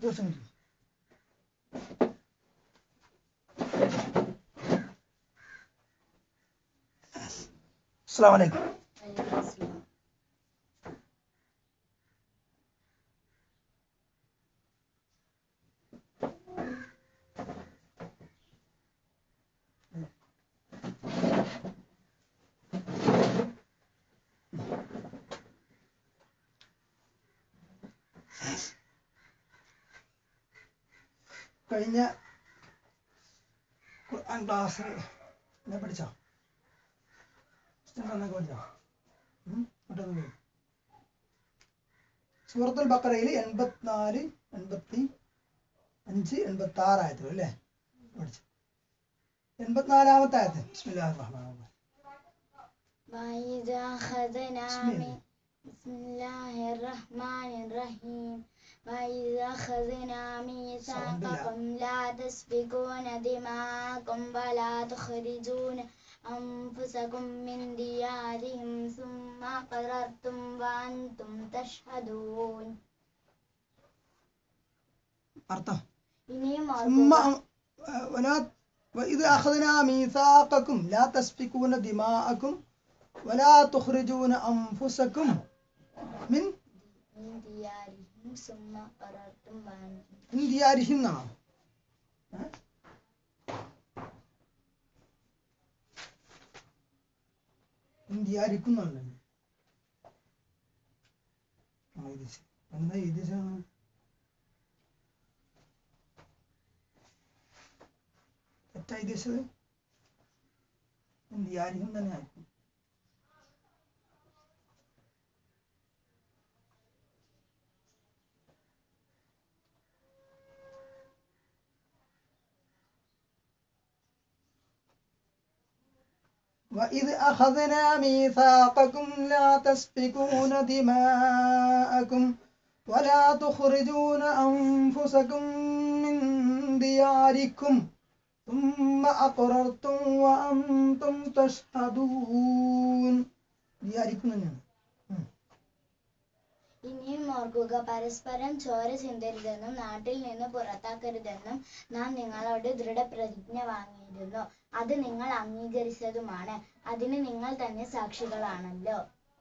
ദിവസം അസ്സാം വലൈക്കും കഴിഞ്ഞ ഖുർആൻ ക്ലാസ് എന്നെ പഠിച്ചോ എന്നൊക്കെ പഠിച്ചോ ഉം? മറ്റൊന്നും പോയി. സൂറത്തുൽ ബക്കറയിൽ എൺപത്തിനാല് എൺപത്തി അഞ്ച് എൺപത്തി ആറ് ആയത്തുകൾ അല്ലേ പഠിച്ചു എൺപത്തിനാലാമത്തെ ആയത്ത് ബിസ്മില്ലാഹിർ റഹ്മാനിർ റഹീം وإذا أخذنا بسم الله. من بسم الله الرحمن الرحيم وإذا أخذنا ميثاقكم لا تسفكون دماءكم ولا تخرجون أنفسكم من ديارهم ثم قررتم وأنتم تشهدون അർത്ഥം ഇനിയും ثم ഓർക്കുക ولا وإذ أخذنا ميثاقكم لا تسفكون دماءكم ولا تخرجون أنفسكم من من ديارهم ثم قررتم وأنتم من ديارهم എന്നാണോ ഏ? من دياركم എന്നാണല്ലോ ആ, ഇത് ശരി. എന്താ ഇത് ശരി? തെറ്റാ ഉദ്ദേശിച്ചത് من ديارهم തന്നെ ആയിരിക്കും وإذ أخذنا ميثاقكم لا تسفكون دماءكم ولا تخرجون أنفسكم من دياركم ثم أقررتم وأنتم تشهدون دياركم തന്നെയാണ് ഇനിയും ഓർക്കുക പരസ്പരം ചോര ചിന്തരുതെന്നും നാട്ടിൽ നിന്ന് പുറത്താക്കരുതെന്നും നാം നിങ്ങളോട് ദൃഢപ്രതിജ്ഞ വാങ്ങിയിരുന്നു അത് നിങ്ങൾ അംഗീകരിച്ചതുമാണ് അതിന് നിങ്ങൾ തന്നെ സാക്ഷികളാണല്ലോ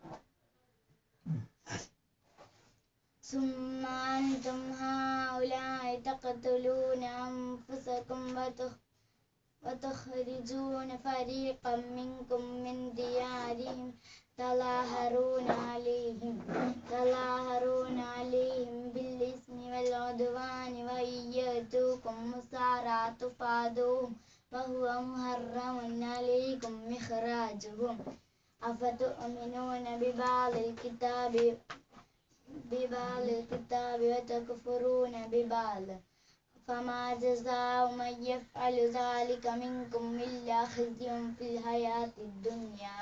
ثم أنتم هؤلاء تقتلون أنفسكم وتخ- وتخرجون فريقا منكم من ديارهم تظاهرون عليهم تظاهرون عليهم بالإثم والعدوان وإن يأتوكم مسارى تفادوهم وهو محرم عليكم إخراجهم أفتؤمنون ببعض الكتاب ببعض الكتاب وتكفرون ببعض فما جزاء من يفعل ذلك منكم إلا خزي في الحياة الدنيا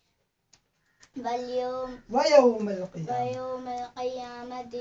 واليوم ويوم القيامة ويوم القيامة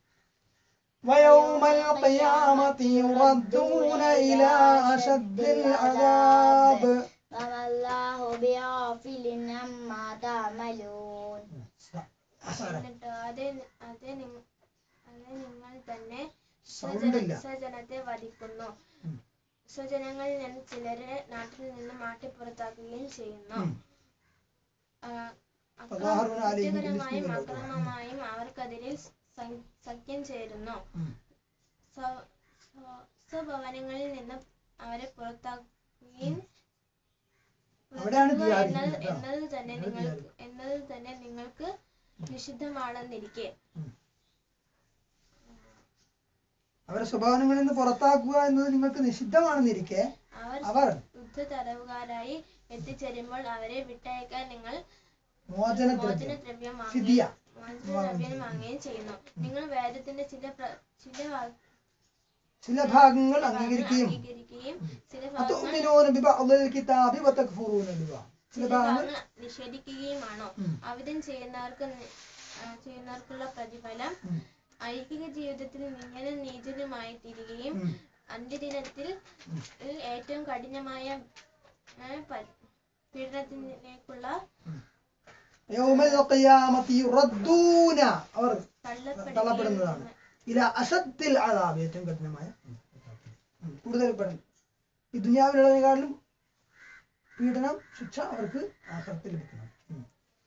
ويوم القيامة يردون إلى أشد العذاب وما الله بغافل عما تعملون എന്നിട്ട് അത് അത് നിങ്ങ- അത് നിങ്ങൾ തന്നെ സൗണ്ട് ഇല്ല സ്വജന- സ്വജനത്തെ വധിക്കുന്നു ഉം. സ്വജനങ്ങളിൽ നിന്ന് ചിലരെ നാട്ടിൽ നിന്ന് മാറ്റിപ്പുറത്താക്കുകയും ചെയ്യുന്നു ഉം. ആ, അക്രമ- തദാഹറുന അലൈഹിം കുറ്റകരമായും ബിലിസ്മിൽ അക്രമമായും അവർക്കെതിരെ സ- സഖ്യം ചേരുന്നു ഉം. സ്വ- സ്വ- സ്വഭവനങ്ങളിൽ നിന്ന് അവരെ പുറത്താക്കുകയും അവിടെയാണ് പുറത്താക്കുക ജിഹാദി എന്നത് കേട്ടോ. എന്നത് തന്നെ അവിടെ നിങ്ങൾ ജിഹാദി. എന്നത് തന്നെ നിങ്ങൾക്ക് നിഷിദ്ധമാണെന്നിരിക്കെ അവരെ സ്വഭാവങ്ങളിൽ നിന്ന് പുറത്താക്കുക എന്നത് നിങ്ങൾക്ക് നിഷിദ്ധമാണെന്നിരിക്കെ അവർ അവർ യുദ്ധ തടവുകാരായി എത്തിച്ചേരുമ്പോൾ അവരെ വിട്ടയക്കാൻ നിങ്ങൾ മോചനദ്രവ്യം മോചനദ്രവ്യം ഫിദിയ വാങ്ങുകയും മോചനദ്രവ്യം വാങ്ങുകയും ചെയ്യുന്നു നിങ്ങൾ വേദത്തിന്റെ ചില പ്ര- ചില വാ- ചില ഭാഗങ്ങൾ ഭാഗങ്ങൾ അംഗീകരിക്കുകയും അംഗീകരിക്കുകയും ചില ഭാഗങ്ങൾ അതുമിനൂന ബിബഅദിൽ കിതാബി വതക്ഫുറൂന ബിബഅദ്. ചില ചില ഭാഗങ്ങൾ ഭാഗങ്ങൾ നിഷേധിക്കുകയുമാണോ ഉം. അവിധം ചെയ്യുന്നവർക്ക് നി- ആ, ചെയ്യുന്നവർക്കുള്ള പ്രതിഫലം ഉം. ഐഹിക ജീവിതത്തിൽ നിങ്ങളും നീചനുമായി തീരുകയും ഉം. അന്ത്യദിനത്തിൽ ഏറ്റവും കഠിനമായ ആ, പ- പീഡനത്തിലേക്കുള്ള യൗമൽ ഖിയാമത്തി യുറദ്ദൂന അവർ തള്ളപ്പെടുകയും തള്ളപ്പെടുന്നതാണ് ഇല അസത്തിൽ അതാബ് ഏറ്റവും കഠിനമായ ഉം. കൂടുതൽ പഠനം ഈ ദുനിയാവിലുള്ളതിനെക്കാളും പീഡനം ശിക്ഷ അവർക്ക് ആഹ്റത്തിൽ ലഭിക്കണം ഉം.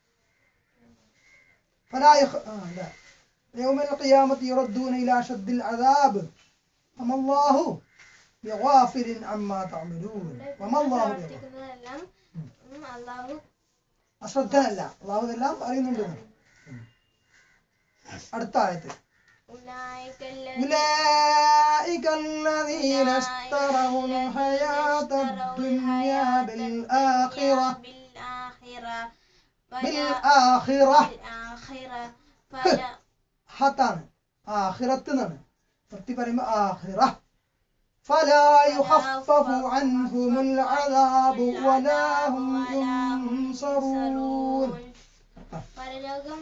فلا يخ... آه لا. يوم القيامة يردون إلى أشد العذاب وما الله بغافل عما تعملون وما الله بغافل പ്രവർത്തിക്കുന്നതെല്ലാം ഉം, അള്ളാഹു അശ്രദ്ധനല്ല അള്ളാഹു ഇതെല്ലാം അറിയുന്നുണ്ട് ഉം. അടുത്ത ആയത്ത് ഉലായിക്കല്ല أولئك الذين اشتروا الحياة الدنيا بالآخرة بالآخرة بالآخرة بالآخرة فلا ഹത്താണ് ആഖിറത്ത് എന്നാണ് വൃത്തി പറയുമ്പോൾ ആഖിറ فلا يخفف عنهم العذاب ولا هم ينصرون പരലോകം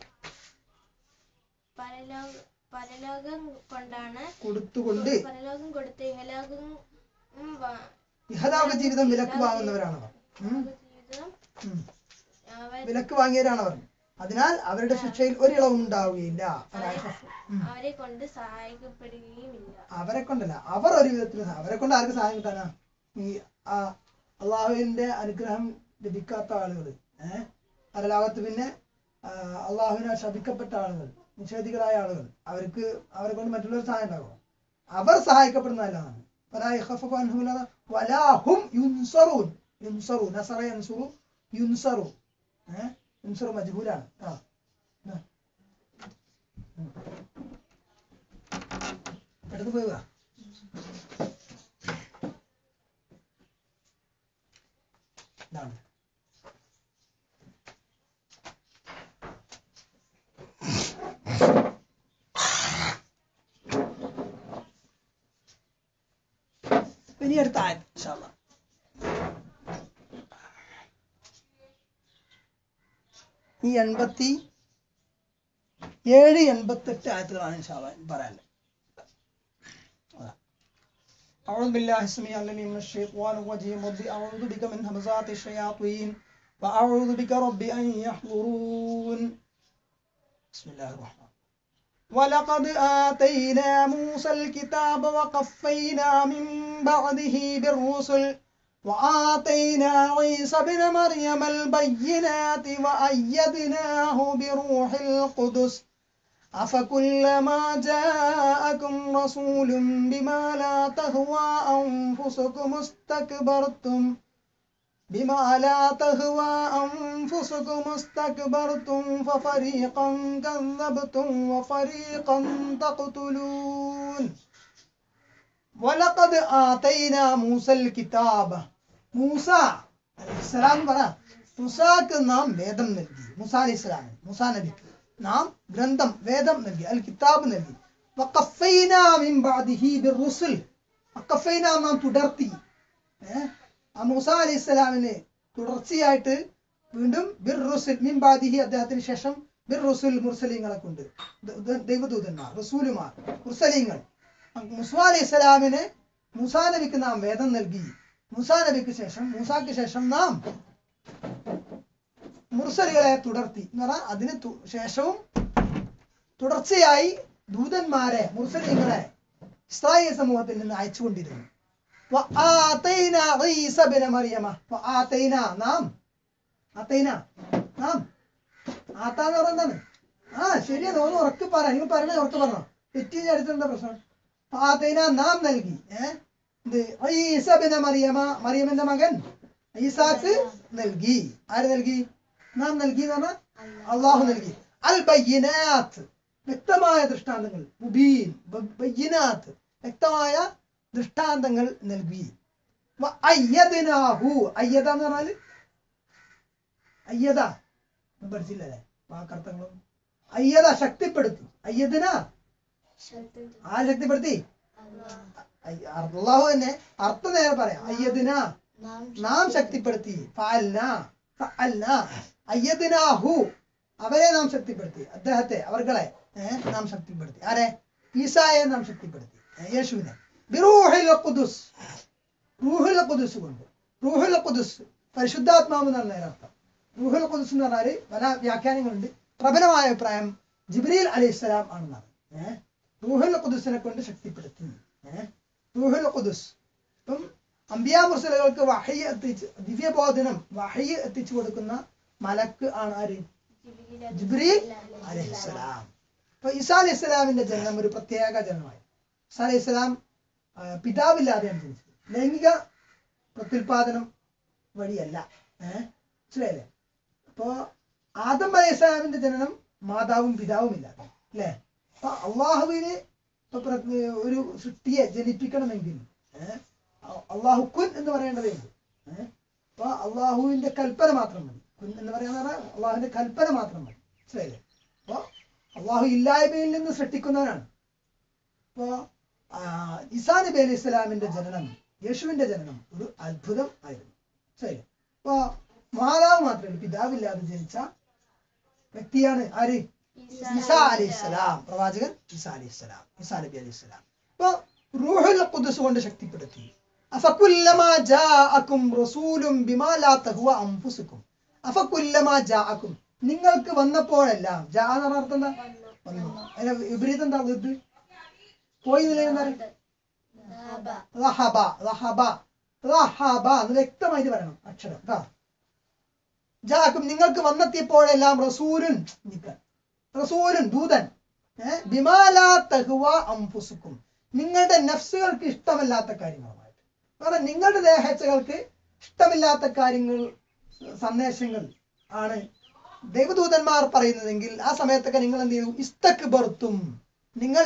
പരലോക പരലോകം കൊണ്ടാണ് കൊടുത്തുകൊണ്ട് പരലോകം കൊടുത്ത് ഇഹലോകം ഉം, വ- ഇഹലോക ജീവിതം വിലക്ക് വാങ്ങുന്നവരാണവർ ഉം, ജീവിതം ഉം. അവർ വിലക്ക് വാങ്ങിയവരാണവർ അതിനാൽ അവരുടെ ശിക്ഷയിൽ ഒരിളവും ഉണ്ടാവുകയില്ല فلا يخفف. ഉം. അവരെ കൊണ്ട് സഹായിക്കപ്പെടുകയുമില്ല അവരെ കൊണ്ടല്ല അവർ ഒരു വിധത്തിൽ സഹ- അവരെ കൊണ്ട് ആർക്ക് സഹായം കിട്ടാനാ ഈ ആ അള്ളാഹുവിന്റെ അനുഗ്രഹം ലഭിക്കാത്ത ആളുകൾ ഏഹ് പരലോകത്ത് പിന്നെ ആ, അള്ളാഹുവിനെ ശപിക്കപ്പെട്ട ആളുകൾ നിഷേധികളായ ആളുകൾ അവർക്ക് അവരെ കൊണ്ട് മറ്റുള്ളവർ സഹായം ഉണ്ടാകും അവർ സഹായിക്കപ്പെടുന്നതല്ലാണ് فلا يخفف عنهم العذاب ولا هم ينصرون ينصرون نصر ينصر ينصر ഏഹ് ينصر മജ്ഹൂലാണ് ആ ആ. ഉം. എടുത്ത് പോയി വാ ഇതാണ് ഇനി അടുത്ത ആയത് ഇൻഷാ അല്ലാ. ഈ എൺപത്തി ഏഴ് എൺപത്തെട്ട് ആയത്തുകളാണ് ഇൻഷാ അല്ലാ പറയാനുള്ളത് أعوذ بالله السميع العليم من الشيطان الرجيم رب أعوذ بك من همزات الشياطين وأعوذ بك رب أن يحضرون بسم الله الرحمن ولقد آتينا موسى الكتاب وقفينا من بعده بالرسل وآتينا عيسى بن مريم البينات وأيدناه بروح القدس أفكلما جاءكم رسول بما لا تهوى أنفسكم استكبرتم بما لا تهوى أنفسكم استكبرتم ففريقا كذبتم وفريقا تقتلون ولقد آتينا موسى الكتاب موسى السلام പറ മൂസാക്ക് നാം വേദം നൽകി മൂസ അലൈഹി സ്വലാമിന് മൂസാ നബിക്ക് നാം ഗ്രന്ഥം വേദം നൽകി അൽ കിതാബ് നൽകി വഖഫൈനാ മിൻ ബഅദിഹി ബിർറുസുൽ വഖഫൈനാ നാം തുടർത്തി ഏ? ആ മൂസ അലൈഹി സ്വലാമിന് തുടർച്ചയായിട്ട് വീണ്ടും ബിർ റുസുൽ മിൻ ബാദിഹി അദ്ദേഹത്തിന് ശേഷം ബിർ റുസുൽ മുർസലീങ്ങളെ കൊണ്ട് ദ- ദ- ദൈവദൂതന്മാർ റസൂലുമാർ മുർസലീങ്ങൾ മുസ അലൈഹി സ്വലാമിന് മൂസാ നബിക്ക് നാം വേദം നൽകി മൂസാ നബിക്ക് ശേഷം മൂസാക്ക് ശേഷം നാം മുർസലുകളെ തുടർത്തി എന്ന് പറഞ്ഞാൽ അതിന് തു- ശേഷവും തുടർച്ചയായി ദൂതന്മാരെ മുർസലീങ്ങളെ ഇസ്രായേൽ സമൂഹത്തിൽ നിന്ന് അയച്ചുകൊണ്ടിരുന്നു وآتينا عيسى بن مريم وآتينا നാം ആത്തൈന നാം ആത്താന്ന് പറയുന്നതാണ് ആ ശരിയാ ഒന്ന് ഉറക്കെ പറ നിങ്ങൾ പറഞ്ഞ ഉറക്കെ പറഞ്ഞോ തെറ്റി അടുത്തെന്താ പ്രശ്നം ആത്തൈന നാം നൽകി ഏഹ് ഇത് ഈസ ബിന മറിയമ മറിയമിന്റെ മകൻ ഈസാക്ക് നൽകി ആര് നൽകി നാം നൽകി എന്ന് പറഞ്ഞാൽ അള്ളാഹു നൽകി അൽ ബയ്യനാത്ത് വ്യക്തമായ ദൃഷ്ടാന്തങ്ങൾ മുബീൻ ബ- ബയ്യനാത്ത് വ്യക്തമായ ദൃഷ്ടാന്തങ്ങൾ നൽകി വ അയ്യദ്നാഹു അയ്യദ എന്ന് പറഞ്ഞാല് അയ്യദ ഒന്നും പഠിച്ചില്ലല്ലേ വാക്കർത്ഥങ്ങളും അയ്യദ ശക്തിപ്പെടുത്തി അയ്യദിന ആ ശക്തിപ്പെടുത്തി അയ്യ- അള്ളാഹു തന്നെ അർത്ഥം നേരെ പറയാം അയ്യദിന നാം നാം ശക്തിപ്പെടുത്തി ഫഅൽന ഫഅൽന അയ്യദ്നാഹു അവരെ നാം ശക്തിപ്പെടുത്തി അദ്ദേഹത്തെ അവർകളെ ഏഹ്, നാം ശക്തിപ്പെടുത്തി ആരെ ഈസായെ നാം ശക്തിപ്പെടുത്തി ഏഹ്, യേശുവിനെ ബിറൂഹിൽ ഖുദുസ് റൂഹുൽ ഖുദുസ് കൊണ്ട് റൂഹുൽ ഖുദുസ് പരിശുദ്ധാത്മാവ് എന്നാണ് നേരെ അർത്ഥം റൂഹുൽ ഖുദുസ് എന്ന് പറഞ്ഞാല് പല വ്യാഖ്യാനങ്ങളുണ്ട് പ്രബലമായ അഭിപ്രായം ജിബ്രീൽ അലൈഹിസ്സലാം ആണെന്നാണ് ഏഹ് റൂഹുൽ ഖുദുസിനെ കൊണ്ട് ശക്തിപ്പെടുത്തി ഏഹ് റൂഹുൽ ഖുദുസ് ഇപ്പം അംബിയാ മുർസലുകൾക്ക് വഹയ്യ എത്തിച്ച് ദിവ്യബോധനം വഹയ്യ എത്തിച്ചു കൊടുക്കുന്ന മലക്ക് ആണ് ആര് ജിബ്രീൽ അലൈഹിസ്സലാം അപ്പൊ ഈസാ അലൈഹി സ്വലാമിന്റെ ജനനം ഒരു പ്രത്യേക ജനനമായി ഈസാ അലൈഹി സ്വലാം ആ, പിതാവില്ലാതെയാണ് ജനിച്ചത് ലൈംഗിക പ്രത്യുൽപാദനം വഴിയല്ല ഏഹ് മനസ്സിലായില്ലേ അപ്പോ ആദം അലൈഹി സ്വലാമിന്റെ ജനനം മാതാവും പിതാവും ഇല്ലാതെ അല്ലേ അപ്പൊ അള്ളാഹുവിന് ഇപ്പൊ പ്ര- ഒരു സൃഷ്ടിയെ ജനിപ്പിക്കണമെങ്കിൽ ഏഹ് അള്ളാഹു കുൻ എന്ന് പറയേണ്ടതേ ഉള്ളൂ ഏഹ് അപ്പൊ അള്ളാഹുവിന്റെ കൽപ്പന മാത്രം മതി കുൻ എന്ന് പറയാന്ന് പറഞ്ഞാൽ അള്ളാഹുവിന്റെ കൽപ്പന മാത്രം മതി മനസ്സിലായില്ലേ അപ്പൊ അള്ളാഹു ഇല്ലായ്മയിൽ നിന്ന് സൃഷ്ടിക്കുന്നവനാണ് അപ്പോ ആ, ഈസാ നബി അലൈഹി ഇസ്ലാമിന്റെ ജനനം യേശുവിന്റെ ജനനം ഒരു അത്ഭുതം ആയിരുന്നു ശരി അപ്പോ മാതാവ് മാത്രമല്ല പിതാവില്ലാതെ ജനിച്ച വ്യക്തിയാണ് ആര് ഈസാ അലൈഹി സ്വലാം പ്രവാചകൻ ഈസാ അലൈഹി സ്വലാം ഈസാ നബി അലൈഹി സ്വലാം അപ്പൊ റൂഹുൽ ഖുദ്സ് കൊണ്ട് ശക്തിപ്പെടുത്തി അഫകുല്ലമാ ജാഅക്കും റസൂലും ബിമാ ലാ തഹ്വ അൻഫുസുക്കും അഫകുല്ലമാ ജാഅക്കും നിങ്ങൾക്ക് വന്നപ്പോഴെല്ലാം ജാ എന്ന് പറഞ്ഞ അർത്ഥം എന്താ വന്നു അതിന്റെ വിപരീതം എന്താ ഇത് പോയി നിലയിൽ എന്താ റഹബ റഹബ റഹബ എന്ന് വ്യക്തമായിട്ട് പറയണം അക്ഷരം കേട്ടോ ജാക്കും നിങ്ങൾക്ക് വന്നെത്തിയപ്പോഴെല്ലാം റസൂലുൻ നിക്ക റസൂലുൻ ദൂതൻ ഏഹ് ബിമാലാ തഹ്വ അംഫുസുക്കും നിങ്ങളുടെ നഫ്സുകൾക്ക് ഇഷ്ടമല്ലാത്ത കാര്യങ്ങളുമായിട്ട് കാരണം നിങ്ങളുടെ ദേഹച്ചകൾക്ക് ഇഷ്ടമില്ലാത്ത കാര്യങ്ങൾ സന്ദേശങ്ങൾ ആണ് ദൈവദൂതന്മാർ പറയുന്നതെങ്കിൽ ആ സമയത്തൊക്കെ നിങ്ങൾ എന്ത് ചെയ്തു ഇസ്തക്ക് ബർത്തും നിങ്ങൾ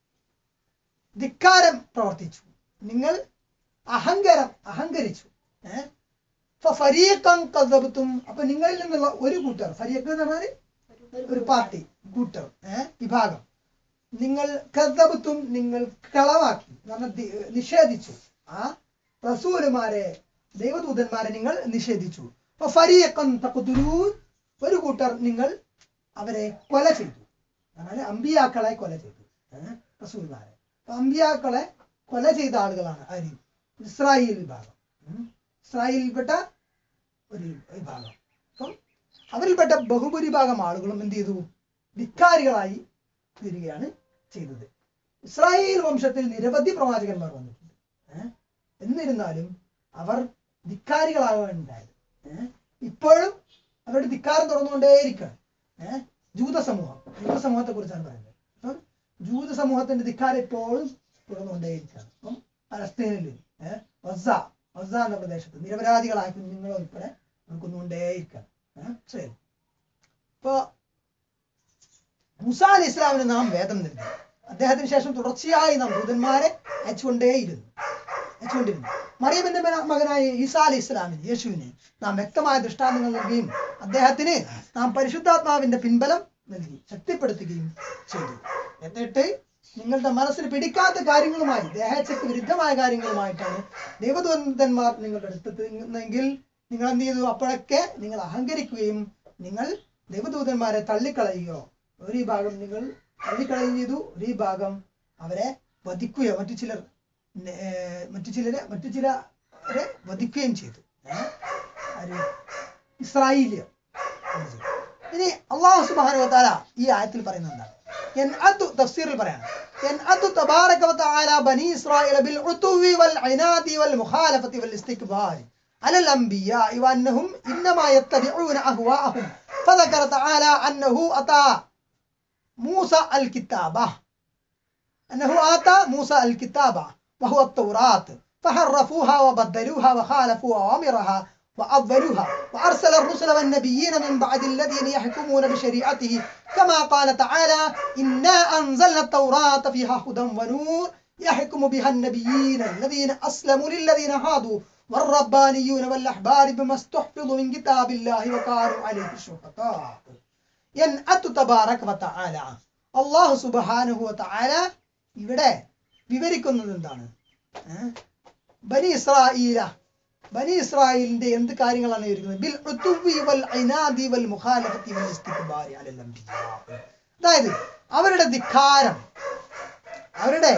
ധിക്കാരം പ്രവർത്തിച്ചു നിങ്ങൾ അഹങ്കാരം അഹങ്കരിച്ചു ഏഹ് ഫരീഖം കഥബത്തും അപ്പൊ നിങ്ങളിൽ നിന്നുള്ള ഒരു കൂട്ടർ ഫരീഖ് എന്ന് പറഞ്ഞാൽ ഒരു പാർട്ടി കൂട്ടർ ഏഹ് വിഭാഗം നിങ്ങൾ കഥബത്തും നിങ്ങൾ കളവാക്കി എന്ന് പറഞ്ഞാൽ ദി- നിഷേധിച്ചു ആ റസൂലുമാരെ ദൈവദൂതന്മാരെ നിങ്ങൾ നിഷേധിച്ചു അപ്പൊ ഫരീഖം തഖ്തുലൂൻ ഒരു കൂട്ടർ നിങ്ങൾ അവരെ കൊല ചെയ്തു അതായത് അമ്പിയാക്കളെ കൊല ചെയ്തു ഏഹ് റസൂൽമാരെ അപ്പൊ അമ്പിയാക്കളെ കൊല ചെയ്ത ആളുകളാണ് ആര് ഇസ്രായേൽ വിഭാഗം ഉം. ഇസ്രായേലിൽപ്പെട്ട ഒരു വിഭാഗം അപ്പം അവരിൽപ്പെട്ട ബഹുഭൂരിഭാഗം ആളുകളും എന്ത് ചെയ്തു ധിക്കാരികളായി തീരുകയാണ് ചെയ്തത് ഇസ്രായേൽ വംശത്തിൽ നിരവധി പ്രവാചകന്മാർ വന്നിട്ടുണ്ട് ഏഹ് എന്നിരുന്നാലും അവർ ധിക്കാരികളാകാൻ ഉണ്ടായത് ഏഹ് ഇപ്പോഴും അവരുടെ ധിക്കാരം തുറന്നുകൊണ്ടേയിരിക്കുകയാണ് ഏഹ് ജൂത സമൂഹം ജൂത സമൂഹത്തെ കുറിച്ചാണ് പറയുന്നത് അപ്പം ജൂത സമൂഹത്തിന്റെ ധിക്കാരം ഇപ്പോഴും തുടർന്നുകൊണ്ടേയിരിക്കുകയാണ് അപ്പം പലസ്തീനിൽ ഏഹ് വസ വസ എന്ന പ്രദേശത്ത് നിരപരാധികളായ കുഞ്ഞുങ്ങൾ ഉൾപ്പെടെ കൊന്നുകൊണ്ടേയിരിക്കുകയാണ് ഏഹ് ശരി ഇപ്പോ മുസ അലി ഇസ്ലാമിന് നാം വേദം നൽകി അദ്ദേഹത്തിന് ശേഷം തുടർച്ചയായി നാം ദൂതന്മാരെ അയച്ചുകൊണ്ടേയിരുന്നു അയച്ചുകൊണ്ടിരുന്നു മറിയമിന്റെ മന- മകനായ ഈസാ അലി ഇസ്ലാമിന് യേശുവിന് നാം വ്യക്തമായ ദൃഷ്ടാന്തങ്ങൾ നൽകുകയും അദ്ദേഹത്തിന് നാം പരിശുദ്ധാത്മാവിന്റെ പിൻബലം നൽകി ശക്തിപ്പെടുത്തുകയും ചെയ്തു എന്നിട്ട് നിങ്ങളുടെ മനസ്സിന് പിടിക്കാത്ത കാര്യങ്ങളുമായി ദേഹച്ചക്ക് വിരുദ്ധമായ കാര്യങ്ങളുമായിട്ടാണ് ദൈവദൂതന്മാർ നിങ്ങളുടെ അടുത്തെത്തുന്നെങ്കിൽ നിങ്ങൾ എന്ത് ചെയ്തു അപ്പോഴൊക്കെ നിങ്ങൾ അഹങ്കരിക്കുകയും നിങ്ങൾ ദൈവദൂതന്മാരെ തള്ളിക്കളയുകയോ ഒരു വിഭാഗം നിങ്ങൾ തള്ളിക്കളയുകയും ചെയ്തു ഒരു വിഭാഗം അവരെ വധിക്കുകയോ മറ്റു ചിലർ നെ- ഏർ മറ്റു ചിലരെ മറ്റു ചിലരെ വധിക്കുകയും ചെയ്തു ഏഹ്? ആര്? ഇസ്രായേലിയർ ഇനി അള്ളാഹു സുബ്ഹാനഹു വതആല ഈ ആയത്തിൽ പറയുന്നത് എന്താണ് യൻഅതു തഫ്സീറിൽ പറയാണ് യൻഅതു തബാറക വതആല ബനി ഇസ്രായേൽ ബിൽ ഉതുവി വൽ ഇനാദി വൽ മുഖാലഫതി വൽ ഇസ്തിക്ബാർ على الأنبياء وأنهم إنما يتبعون أهواءهم فذكر تعالى أنه أتى موسى الكتابة أنه آتى موسى الكتابة وهو التوراة فحرفوها وبدلوها وخالفوا أوامرها وأضلوها وأرسل الرسل والنبيين من بعد الذين يحكمون بشريعته كما قال تعالى إنا أنزلنا التوراة فيها هدى ونور يحكم بها النبيين الذين أسلموا للذين هادوا والربانيون والأحبار بما استحفظوا من كتاب الله وكانوا عليه شهداء ينأت تبارك وتعالى الله سبحانه وتعالى ഇവിടെ വിവരിക്കുന്നത് എന്താണ് ഏഹ്? ബനി ഇസ്രായേല ബനി ഇസ്രായേലിന്റെ എന്ത് കാര്യങ്ങളാണ് വിവരിക്കുന്നത് ബിൽ ഉതുവി വൽ ഇനാദി വൽ മുഖാലഫത്തി വൽ ഇസ്തിക്ബാരി അലൽ അംബിയാ അതായത് അവരുടെ ധിക്കാരം അവരുടെ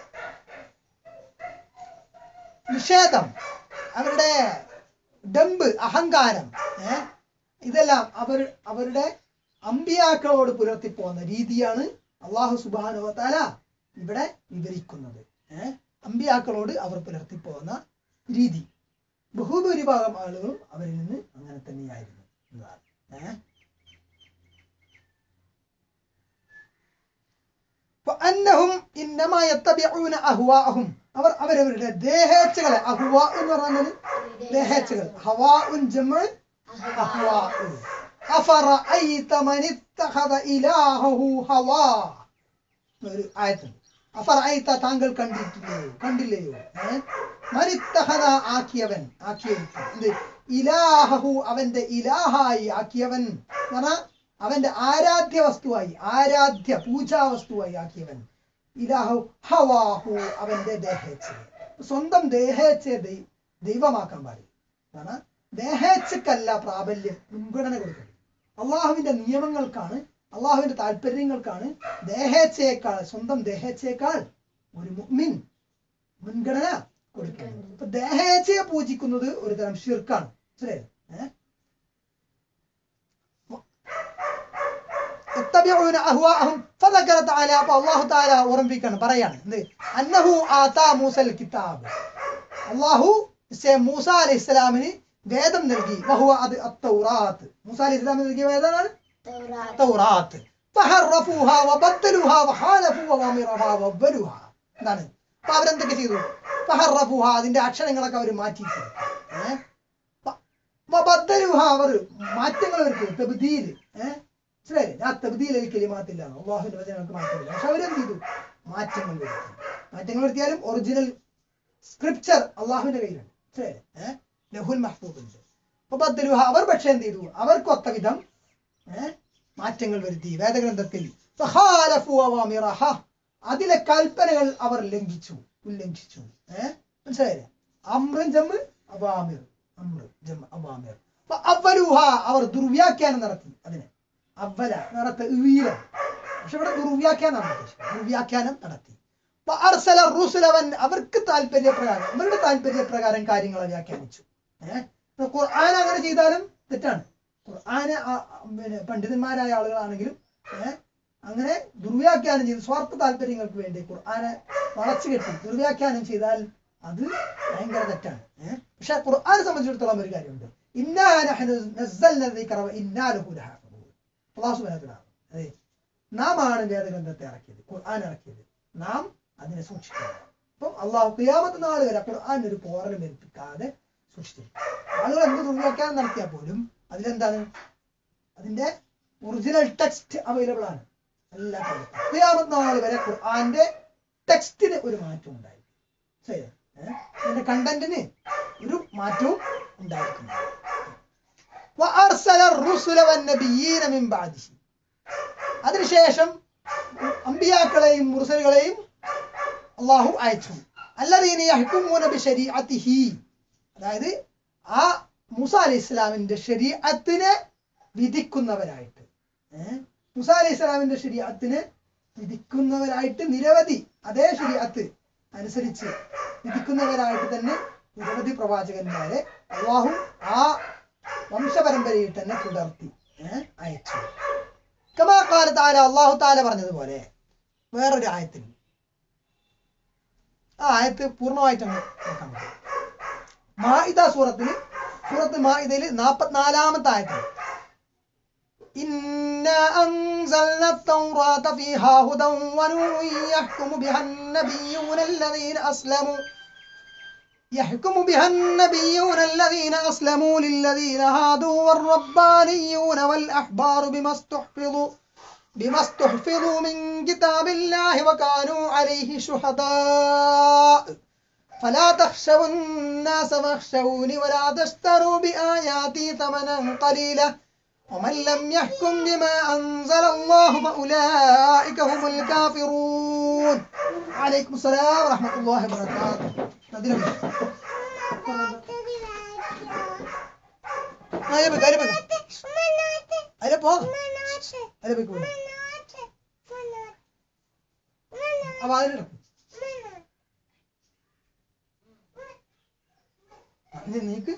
നിഷേധം അവരുടെ ഡമ്പ് അഹങ്കാരം ഏ ഇതെല്ലാം അവർ അവരുടെ അമ്പിയാക്കളോട് പുലർത്തിപ്പോന്ന രീതിയാണ് അള്ളാഹു സുബാനുവത്താല ഇവിടെ വിവരിക്കുന്നത് ഏഹ് അമ്പിയാക്കളോട് അവർ പുലർത്തിപ്പോകുന്ന രീതി ബഹുഭൂരിഭാഗം ആളുകളും അവരിൽ നിന്ന് അങ്ങനെ തന്നെയായിരുന്നു എന്നതാണ് ഏഹ് فأنهم إنما يتبعون أهواءهم അവർ അവരവരുടെ ദേഹേച്ഛകളെ അഹ്വ എന്ന് പറഞ്ഞാൽ ദേഹേച്ഛകൾ ഹവാഉൻ ജമ് അഹ്വാ അഫറഅയ്ത മൻ ഇത്തഖദ ഇലാഹഹു ഹവാ ഒരു ആയത്തുണ്ട് അഫറഅയ്ത താങ്കൾ കണ്ടിട്ടില്ലയോ കണ്ടില്ലയോ ഏ? മൻ ഇത്തഖദ ആക്കിയവൻ ആക്കിയവൻ എന്ത് ഇലാഹഹു അവന്റെ ഇലാഹായി ആക്കിയവൻ എന്ന് പറഞ്ഞാ അവന്റെ ആരാധ്യ വസ്തുവായി ആരാധ്യ പൂജാ വസ്തുവായി ആക്കിയവൻ ഇലാഹു ഹവാഹു അവന്റെ ദേഹേച്ഛ സ്വന്തം ദേഹേച്ഛ ദൈ- ദൈവമാക്കാൻ പാടില്ല കാരണം ദേഹേച്ഛക്കല്ല പ്രാബല്യം മുൻഗണന കൊടുക്കുന്നത് അള്ളാഹുവിന്റെ നിയമങ്ങൾക്കാണ് അള്ളാഹുവിന്റെ താല്പര്യങ്ങൾക്കാണ് ദേഹേച്ഛയേക്കാൾ സ്വന്തം ദേഹേച്ഛയേക്കാൾ ഒരു മുഅ്മിൻ മുൻഗണന കൊടുക്കുന്നത് ഇപ്പൊ ദേഹേച്ഛയെ പൂജിക്കുന്നത് ഒരു തരം ഷിർക്കാണ് മനസ്സിലായോ ഏഹ് يتبعون أهواءهم فذكر تعالى അപ്പൊ അള്ളാഹു താല ഓർമ്മിപ്പിക്കാണ് പറയാണ് എന്ത് അന്നഹു ആതാ മൂസൽ കിതാബ് അള്ളാഹു നിശ്ചയം മൂസ അലൈഹി ഇസ്ലാമിന് വേദം നൽകി വഹുവ അത് അത്തൗറാത്ത് മൂസ അലൈഹി ഇസ്ലാമിന് നൽകിയ വേദമാണ് തൗറാത്ത്. തൗറാത്ത് ഫഹറഫൂഹ വബദ്ദലുഹ വഹാലഫു വവമിറഹ വവ്വലുഹ എന്താണ് അപ്പൊ അവരെന്തൊക്കെ ചെയ്തു ഫഹറഫൂഹ അതിന്റെ അക്ഷരങ്ങളൊക്കെ അവർ മാറ്റി ഏഹ് വബദ്ദലുഹ അവർ മാറ്റങ്ങൾ വരുത്തി തബ്ദീൽ ഏഹ് മനസ്സിലായില്ലേ ആ തബ്ദീൽ കലിമാത്തില്ല അള്ളാഹുവിന്റെ വചനങ്ങൾക്ക് മാറ്റമില്ല പക്ഷെ അവരെന്ത് ചെയ്തു മാറ്റങ്ങൾ വരുത്തി മാറ്റങ്ങൾ വരുത്തിയാലും ഒറിജിനൽ സ്ക്രിപ്ചർ അള്ളാഹുവിന്റെ കയ്യിലുണ്ട് മനസ്സിലായില്ലേ ഏഹ് ലഹുൽ മഹ്ഫൂദ് ഉണ്ട് അപ്പൊ ബദ്ദലുഹ അവർ പക്ഷെ എന്ത് ചെയ്തു അവർക്കൊത്ത വിധം ഏഹ് മാറ്റങ്ങൾ വരുത്തി വേദഗ്രന്ഥത്തിൽ ഫഖാലഫു അവാമിറഹ. അതിലെ കൽപ്പനകൾ അവർ ലംഘിച്ചു ഉല്ലംഘിച്ചു ഏഹ് മനസ്സിലായില്ലേ അമ്രൻ ജമ്മ് അവാമിർ അമ്ര ജമ്മ് അവാമിർ അപ്പൊ അവലുഹ അവർ ദുർവ്യാഖ്യാനം നടത്തി അതിനെ അവല നടത്ത വീര പക്ഷെ ഇവിടെ ദുർവ്യാഖ്യാനം ദുർവ്യാഖ്യാനം നടത്തി അപ്പൊ അർസല റുസുലവൻ അവർക്ക് താല്പര്യപ്രകാരം അവരുടെ താല്പര്യപ്രകാരം കാര്യങ്ങളെ വ്യാഖ്യാനിച്ചു ഏഹ് ഖുർആൻ അങ്ങനെ ചെയ്താലും തെറ്റാണ് ഖുർആന് ആ- ആ പിന്നെ പണ്ഡിതന്മാരായ ആളുകളാണെങ്കിലും ഏഹ് അങ്ങനെ ദുർവ്യാഖ്യാനം ചെയ്ത് സ്വാർത്ഥ താല്പര്യങ്ങൾക്ക് വേണ്ടി ഖുർആനെ വളച്ചു കെട്ടി ദുർവ്യാഖ്യാനം ചെയ്താൽ അത് ഭയങ്കര തെറ്റാണ് ഏഹ് പക്ഷെ ഖുർആനെ സംബന്ധിച്ചിടത്തോളം ഒരു കാര്യമുണ്ട് ഇന്നാ നഹ്നു നസ്സൽന ദിക്റ വ ഇന്നാ ലഹു ലഹാഫിദൂൻ അല്ലാഹു സുബ്ഹാനഹു വ തആല അതെ നാം ആണ് വേദഗ്രന്ഥത്തെ ഇറക്കിയത് ഖുർആൻ ഇറക്കിയത് നാം അതിനെ സൂക്ഷിക്കണം അപ്പം അള്ളാഹു ഖിയാമത്ത് നാൾ വരെ ഖുർആൻ ഒരു പോറലും ഏൽപ്പിക്കാതെ സൂക്ഷിച്ചിരിക്കും ആളുകൾ എന്ത് ദുർവ്യാഖ്യാനം നടത്തിയാൽ പോലും അതിലെന്താണ് അതിന്റെ ഒറിജിനൽ ടെക്സ്റ്റ് അവൈലബിൾ ആണ് എല്ലാ കാലത്തും ഖിയാമത്ത് നാൾ വരെ ഖുർആന്റെ ടെക്സ്റ്റിന് ഒരു മാറ്റം ഉണ്ടായി ശരി ഏഹ്? അതിന്റെ കണ്ടന്റിന് ഒരു മാറ്റവും ഉണ്ടായിരിക്കുന്നു وأرسل الرسل والنبيين من بعده അതിനുശേഷം അമ്പിയാക്കളെയും മുർസലുകളെയും അള്ളാഹു അയച്ചു അല്ലദീന യഹ്കുമൂന ബിശരീഅത്തിഹി അതായത് ആ മൂസ അലൈഹി ഇസ്ലാമിന്റെ ശരീഅത്തിനെ വിധിക്കുന്നവരായിട്ട് ഏഹ് മൂസ അലൈഹി ഇസ്ലാമിന്റെ ശരീഅത്തിനെ വിധിക്കുന്നവരായിട്ട് നിരവധി അതേ ശരീഅത്ത് അനുസരിച്ച് വിധിക്കുന്നവരായിട്ട് തന്നെ നിരവധി പ്രവാചകന്മാരെ അള്ളാഹു ആ വംശപരമ്പരയിൽ തന്നെ തുടർത്തി ഏഹ് അയച്ചു കമാ ഖാല തആല അള്ളാഹു താല പറഞ്ഞതുപോലെ വേറൊരു ആയത്തിൽ ആ ആയത്ത് പൂർണ്ണമായിട്ടങ്ങ് നോക്കാൻ പറ്റും മാഇദ സൂറത്തിൽ സൂറത്ത് മാഇദയിൽ നാൽപ്പത്തിനാലാമത്തെ ആയത്തിൽ إنا أنزلنا التوراة فيها هدى ونور يحكم بها النبيون الذين أسلموا يحكم بها النبيون الذين أسلموا للذين هادوا والربانيون والأحبار بما استحفظوا بما استحفظوا من كتاب الله وكانوا عليه شهداء فلا تخشوا الناس واخشوني ولا تشتروا بآياتي ثمنا قليلا ومن لم يحكم بما أنزل الله فأولئك هم الكافرون عليكم السلام ورحمة الله وبركاته نادين أيوة بك أيوة بك أيوة بك أيوة بك أبا أيوة بك നീക്ക്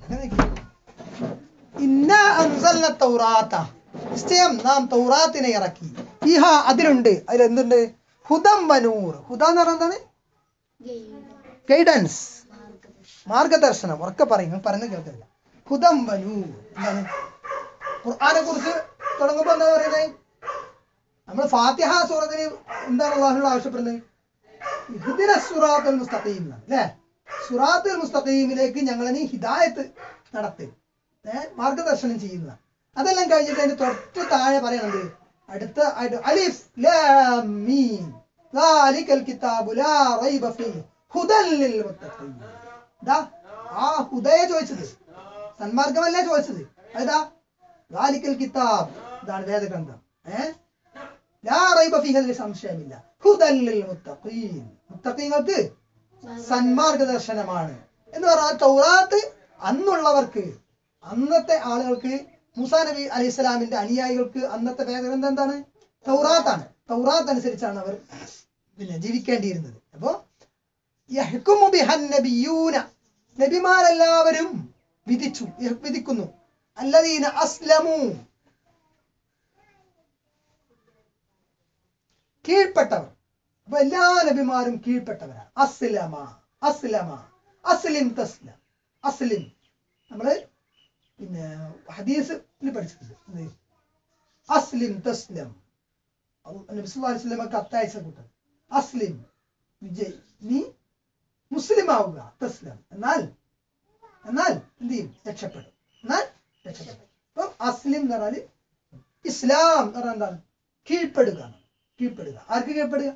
ഇന്ന അൻസൽന തൗറാത്ത നിശ്ചയം നാം തൗറാത്തിനെ ഇറക്കി ഫീഹ അതിലുണ്ട് അതിൽ എന്തുണ്ട് ഹുദം വനൂർ ഹുദ എന്ന് പറഞ്ഞാൽ എന്താണ് ഗൈഡ് ഗൈഡൻസ് മാർഗദർശനം മാർഗദർശനം ഉറക്കെ പറയും നിങ്ങൾ പറയുന്നത് കേൾക്കില്ല ഹുദം വനൂർ എന്താണ് ഖുർആനെ കുറിച്ച് തുടങ്ങുമ്പോ എന്താ പറയുന്നത് നമ്മൾ ഫാത്തിഹ സൂറത്തിന് എന്താണ് അള്ളാഹുനോട് ആവശ്യപ്പെടുന്നത് ഇഹ്ദിന സുറാത്തുൽ മുസ്തഖീം എന്നാണ് അല്ലേ സുറാത്തുൽ മുസ്തഖീമിലേക്ക് ഞങ്ങളെ നീ ഹിദായത്ത് നടത്തി ഏഹ് മാർഗദർശനം ചെയ്യുന്ന അതെല്ലാം കഴിഞ്ഞിട്ട് അതിന്റെ തൊട്ട് താഴെ പറയണത് അടുത്ത ആയിട്ട് അലിഫ് ലാം മീം ദാലികൽ കിതാബു ലാ റൈബ ഫീഹി ഹുദൻ ലിൽ മുത്തഖീൻ ദാ ആ ഹുദയെ ചോദിച്ചത് സന്മാർഗമല്ലേ ചോദിച്ചത് അതാ ദാലിക്കൽ കിതാബ് ഇതാണ് വേദഗ്രന്ഥം ഏഹ് ലാ റൈബ ഫീഹി അതിൽ സംശയമില്ല ഹുദൻ ലിൽ മുത്തഖീൻ മുത്തഖീങ്ങൾക്ക് സന്മാർഗദർശനമാണ് എന്ന് പറഞ്ഞാൽ തൗറാത്ത് അന്നുള്ളവർക്ക് അന്നത്തെ ആളുകൾക്ക് മൂസാ നബി അലൈഹി സ്വലാമിന്റെ അനുയായികൾക്ക് അന്നത്തെ വേദഗ്രന്ഥം എന്താണ് തൗറാത്താണ് തൗറാത്ത് അനുസരിച്ചാണ് അവർ പിന്നെ ജീവിക്കേണ്ടിയിരുന്നത് അപ്പോ യഹ്കുമു ബിഹൻ നബിയൂന നബിമാരെല്ലാവരും വിധിച്ചു യഹ് വിധിക്കുന്നു അല്ലദീന അസ്ലമു കീഴ്പ്പെട്ടവർ അപ്പൊ എല്ലാ നബിമാരും കീഴ്പ്പെട്ടവരാണ് അസ്ലമ അസ്ലമ അസ്ലിം തസ്ലം അസ്ലിം നമ്മള് പിന്നെ ഹദീസിൽ പഠിച്ചിട്ടുണ്ട് എന്ത്? അസ്ലിം തസ്ലം അള്ളാഹ് നബി സല്ലല്ലാഹു അലൈഹി വസല്ലമക്ക് അത്തയച്ച കൂട്ടം അസ്ലിം വിജയ് നീ മുസ്ലിം ആവുക തസ്ലം എന്നാൽ എന്നാൽ എന്ത് ചെയ്യും രക്ഷപ്പെടും എന്നാൽ രക്ഷപ്പെടും അപ്പം അസ്ലിം എന്ന് പറഞ്ഞാല് ഇസ്ലാം എന്ന് പറഞ്ഞാൽ എന്താണ് കീഴ്പ്പെടുക എന്നാണ്. കീഴ്പ്പെടുക ആർക്ക് കീഴ്പ്പെടുക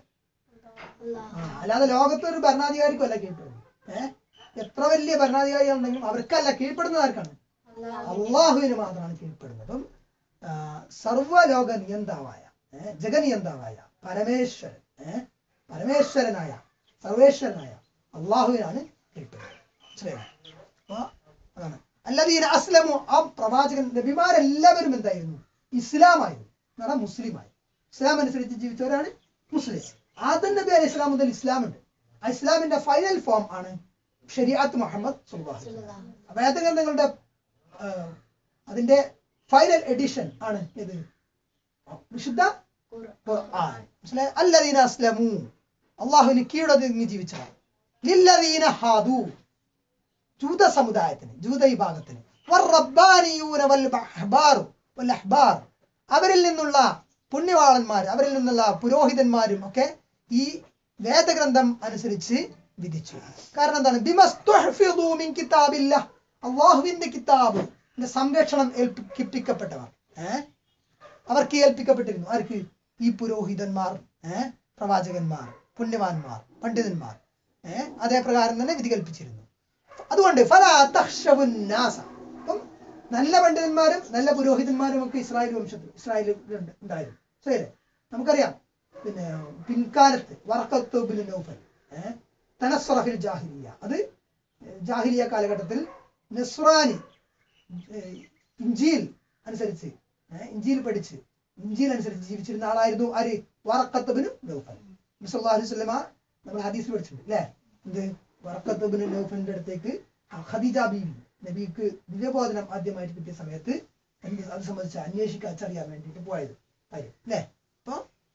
ആ, അല്ലാതെ ലോകത്തെ ഒരു ഭരണാധികാരിക്കും അല്ല കീഴ്പ്പെടുന്നത് ഏഹ് എത്ര വലിയ ഭരണാധികാരികൾ ഉണ്ടെങ്കിലും അവർക്കല്ല കീഴ്പ്പെടുന്നത് ആർക്കാണ് അള്ളാഹുവിന് മാത്രമാണ് കീഴ്പ്പെടുന്നത് അപ്പം ആ, സർവ്വലോക നിയന്താവായ ഏഹ് ജഗനിയന്താവായ പരമേശ്വരൻ ഏഹ് പരമേശ്വരനായ സർവേശ്വരനായ അള്ളാഹുവിനാണ് കീഴ്പ്പെടുന്നത് മനസ്സിലായോ? അപ്പൊ അതാണ് അല്ലാതെ അസ്ലമു ആ പ്രവാചകൻ നബിമാരെല്ലാവരും എന്തായിരുന്നു ഇസ്ലാമായിരുന്നു എന്ന് പറഞ്ഞാൽ മുസ്ലിമായി ഇസ്ലാം അനുസരിച്ച് ജീവിച്ചവരാണ് മുസ്ലിം ആദം നബി അലൈഹി ഇസ്ലാം മുതൽ ഇസ്ലാം ഉണ്ട് ആ ഇസ്ലാമിന്റെ ഫൈനൽ ഫോം ആണ് ഷരിയാത്ത് മുഹമ്മദ് സുൽവാഹ് വേദഗ്രന്ഥങ്ങളുടെ ആ, അതിന്റെ ഫൈനൽ എഡിഷൻ ആണ് ഇത് വിശുദ്ധ ഖുർആൻ മനസ്സിലായോ? അല്ലദീന അസ്ലമു അള്ളാഹുവിന് കീഴൊതുങ്ങി ജീവിച്ചവർ ലില്ലദീന ഹാദു ജൂത സമുദായത്തിന് ജൂത വിഭാഗത്തിന് വറബ്ബാനിയൂന വൽ അഹ്ബാറു വൽ അഹ്ബാർ അവരിൽ നിന്നുള്ള പുണ്യവാളന്മാർ അവരിൽ നിന്നുള്ള പുരോഹിതന്മാരും ഒക്കെ ഈ വേദഗ്രന്ഥം അനുസരിച്ച് വിധിച്ചു കാരണം എന്താണ് ബിമസ്തുഹ്ഫിദൂ മിൻ കിതാബില്ല അള്ളാഹുവിന്റെ കിതാബ് സംരക്ഷണം ഏൽപ്പിക്കപ്പെട്ടവർ ഏഹ് അവർക്ക് ഏൽപ്പിക്കപ്പെട്ടിരുന്നു ആർക്ക് ഈ പുരോഹിതന്മാർ ഏഹ് പ്രവാചകന്മാർ പുണ്യവാന്മാർ പണ്ഡിതന്മാർ ഏഹ് അതേ പ്രകാരം തന്നെ വിധി കൽപ്പിച്ചിരുന്നു അതുകൊണ്ട് ഫലാ തഖ്ശവുൻ നാസ അപ്പം നല്ല പണ്ഡിതന്മാരും നല്ല പുരോഹിതന്മാരും ഒക്കെ ഇസ്രായേൽ വംശത്തിൽ ഇസ്രായേലിൽ ഉണ്ട് ഉണ്ടായിരുന്നു ശരി നമുക്കറിയാം പിന്നെ പിൻകാലത്ത് വർക്കത്തുബിൻ നൗഫൽ ഏഹ് തനസ്വറഫിൽ ജാഹിലിയ അത് ജാഹിലിയ കാലഘട്ടത്തിൽ നസ്രാനി ഏഹ് ഇഞ്ചിയിൽ അനുസരിച്ച് ഏഹ് ഇഞ്ചിയിൽ പഠിച്ച് ഇഞ്ചിയിൽ അനുസരിച്ച് ജീവിച്ചിരുന്ന ആളായിരുന്നു ആര് വറക്കത്തുബിന് നൗഫൽ നബി അലൈഹി സ്വലമ നമ്മൾ ഹദീസ് പഠിച്ചിട്ടുണ്ട് അല്ലേ എന്ത് വറക്കത്തുബിന് നൗഫലിന്റെ അടുത്തേക്ക് ഖദീജ ബീവി നബിക്ക് ദിവ്യബോധനം ആദ്യമായിട്ട് കിട്ടിയ സമയത്ത് എന്ത് അത് സംബന്ധിച്ച് അന്വേഷിക്കാൻ അറിയാൻ വേണ്ടിയിട്ട് പോയത് കാര്യം അല്ലേ അപ്പൊ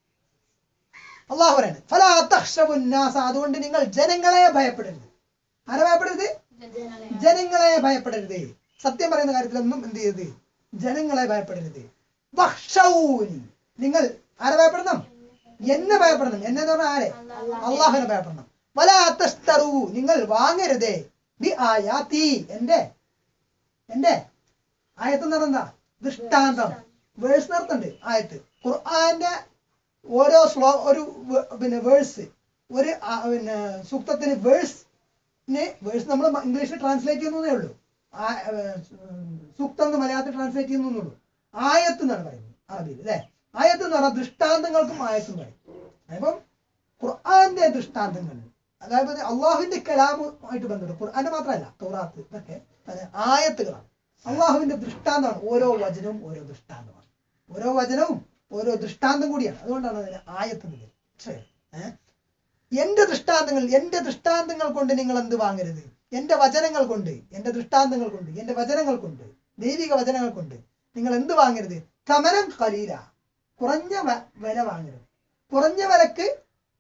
അള്ളാഹു പറയാണ് ഫലാ തഖ്ശവു നാസ അതുകൊണ്ട് നിങ്ങൾ ജനങ്ങളെ ഭയപ്പെടരുത് ആരെ ഭയപ്പെടരുത് ജനങ്ങളെ ഭയപ്പെടരുത് സത്യം പറയുന്ന കാര്യത്തിലൊന്നും എന്ത് ചെയ്യരുത് ജനങ്ങളെ ഭയപ്പെടരുത് വഖ്ശൗനി നിങ്ങൾ ആരെ ഭയപ്പെടണം എന്നെ ഭയപ്പെടണം എന്നെ എന്ന് പറഞ്ഞാൽ ആരെ അള്ളാഹുവിനെ ഭയപ്പെടണം വലാ തസ്തറു നിങ്ങൾ വാങ്ങരുതേ ബി ആയാത്തി എന്റെ എന്റെ ആയത്ത് എന്ന് പറഞ്ഞാൽ എന്താ ദൃഷ്ടാന്തം വേഴ്സ് നടത്തുന്നുണ്ട് ആയത്ത് ഖുർആന്റെ ഓരോ ശ്ലോ ഒരു വ- പിന്നെ വേഴ്സ് ഒരു ആ, പിന്നെ സൂക്തത്തിന് വേഴ്സിന് വേഴ്സ് നമ്മൾ ഇംഗ്ലീഷിൽ ട്രാൻസ്ലേറ്റ് ചെയ്യുന്നതേ ഉള്ളൂ ആ- ഏർ, സൂക്തം എന്ന് മലയാളത്തിൽ ട്രാൻസ്ലേറ്റ് ചെയ്യുന്നുള്ളൂ ആയത്ത് എന്നാണ് പറയുന്നത് അറബിയിൽ അല്ലെ ആയത്ത് എന്ന് പറഞ്ഞാൽ ദൃഷ്ടാന്തങ്ങൾക്കും ആയത്തും പറയും അപ്പം ഖുർആന്റെ ദൃഷ്ടാന്തങ്ങൾ അതായത് അള്ളാഹുവിന്റെ കലാമുമായിട്ട് ബന്ധപ്പെട്ട് ഖുർആന്റെ മാത്രമല്ല തൗറാത്ത് ഇതൊക്കെ അത് ആയത്തുകളാണ് അള്ളാഹുവിന്റെ ദൃഷ്ടാന്തമാണ് ഓരോ വചനവും ഓരോ ദൃഷ്ടാന്തമാണ് ഓരോ വചനവും ഓരോ ദൃഷ്ടാന്തം കൂടിയാണ് അതുകൊണ്ടാണ് അതിന് ആയത്ത് എന്ന് പേര്. മനസ്സിലായോ? ഏഹ് എന്റെ ദൃഷ്ടാന്തങ്ങൾ എന്റെ ദൃഷ്ടാന്തങ്ങൾ കൊണ്ട് നിങ്ങൾ എന്ത് വാങ്ങരുത് എന്റെ വചനങ്ങൾ കൊണ്ട് എന്റെ ദൃഷ്ടാന്തങ്ങൾ കൊണ്ട് എന്റെ വചനങ്ങൾ കൊണ്ട് ദൈവിക വചനങ്ങൾ കൊണ്ട് നിങ്ങൾ എന്ത് വാങ്ങരുത് കമനം കലീല കുറഞ്ഞ വ- വില വാങ്ങരുത് കുറഞ്ഞ വിലക്ക്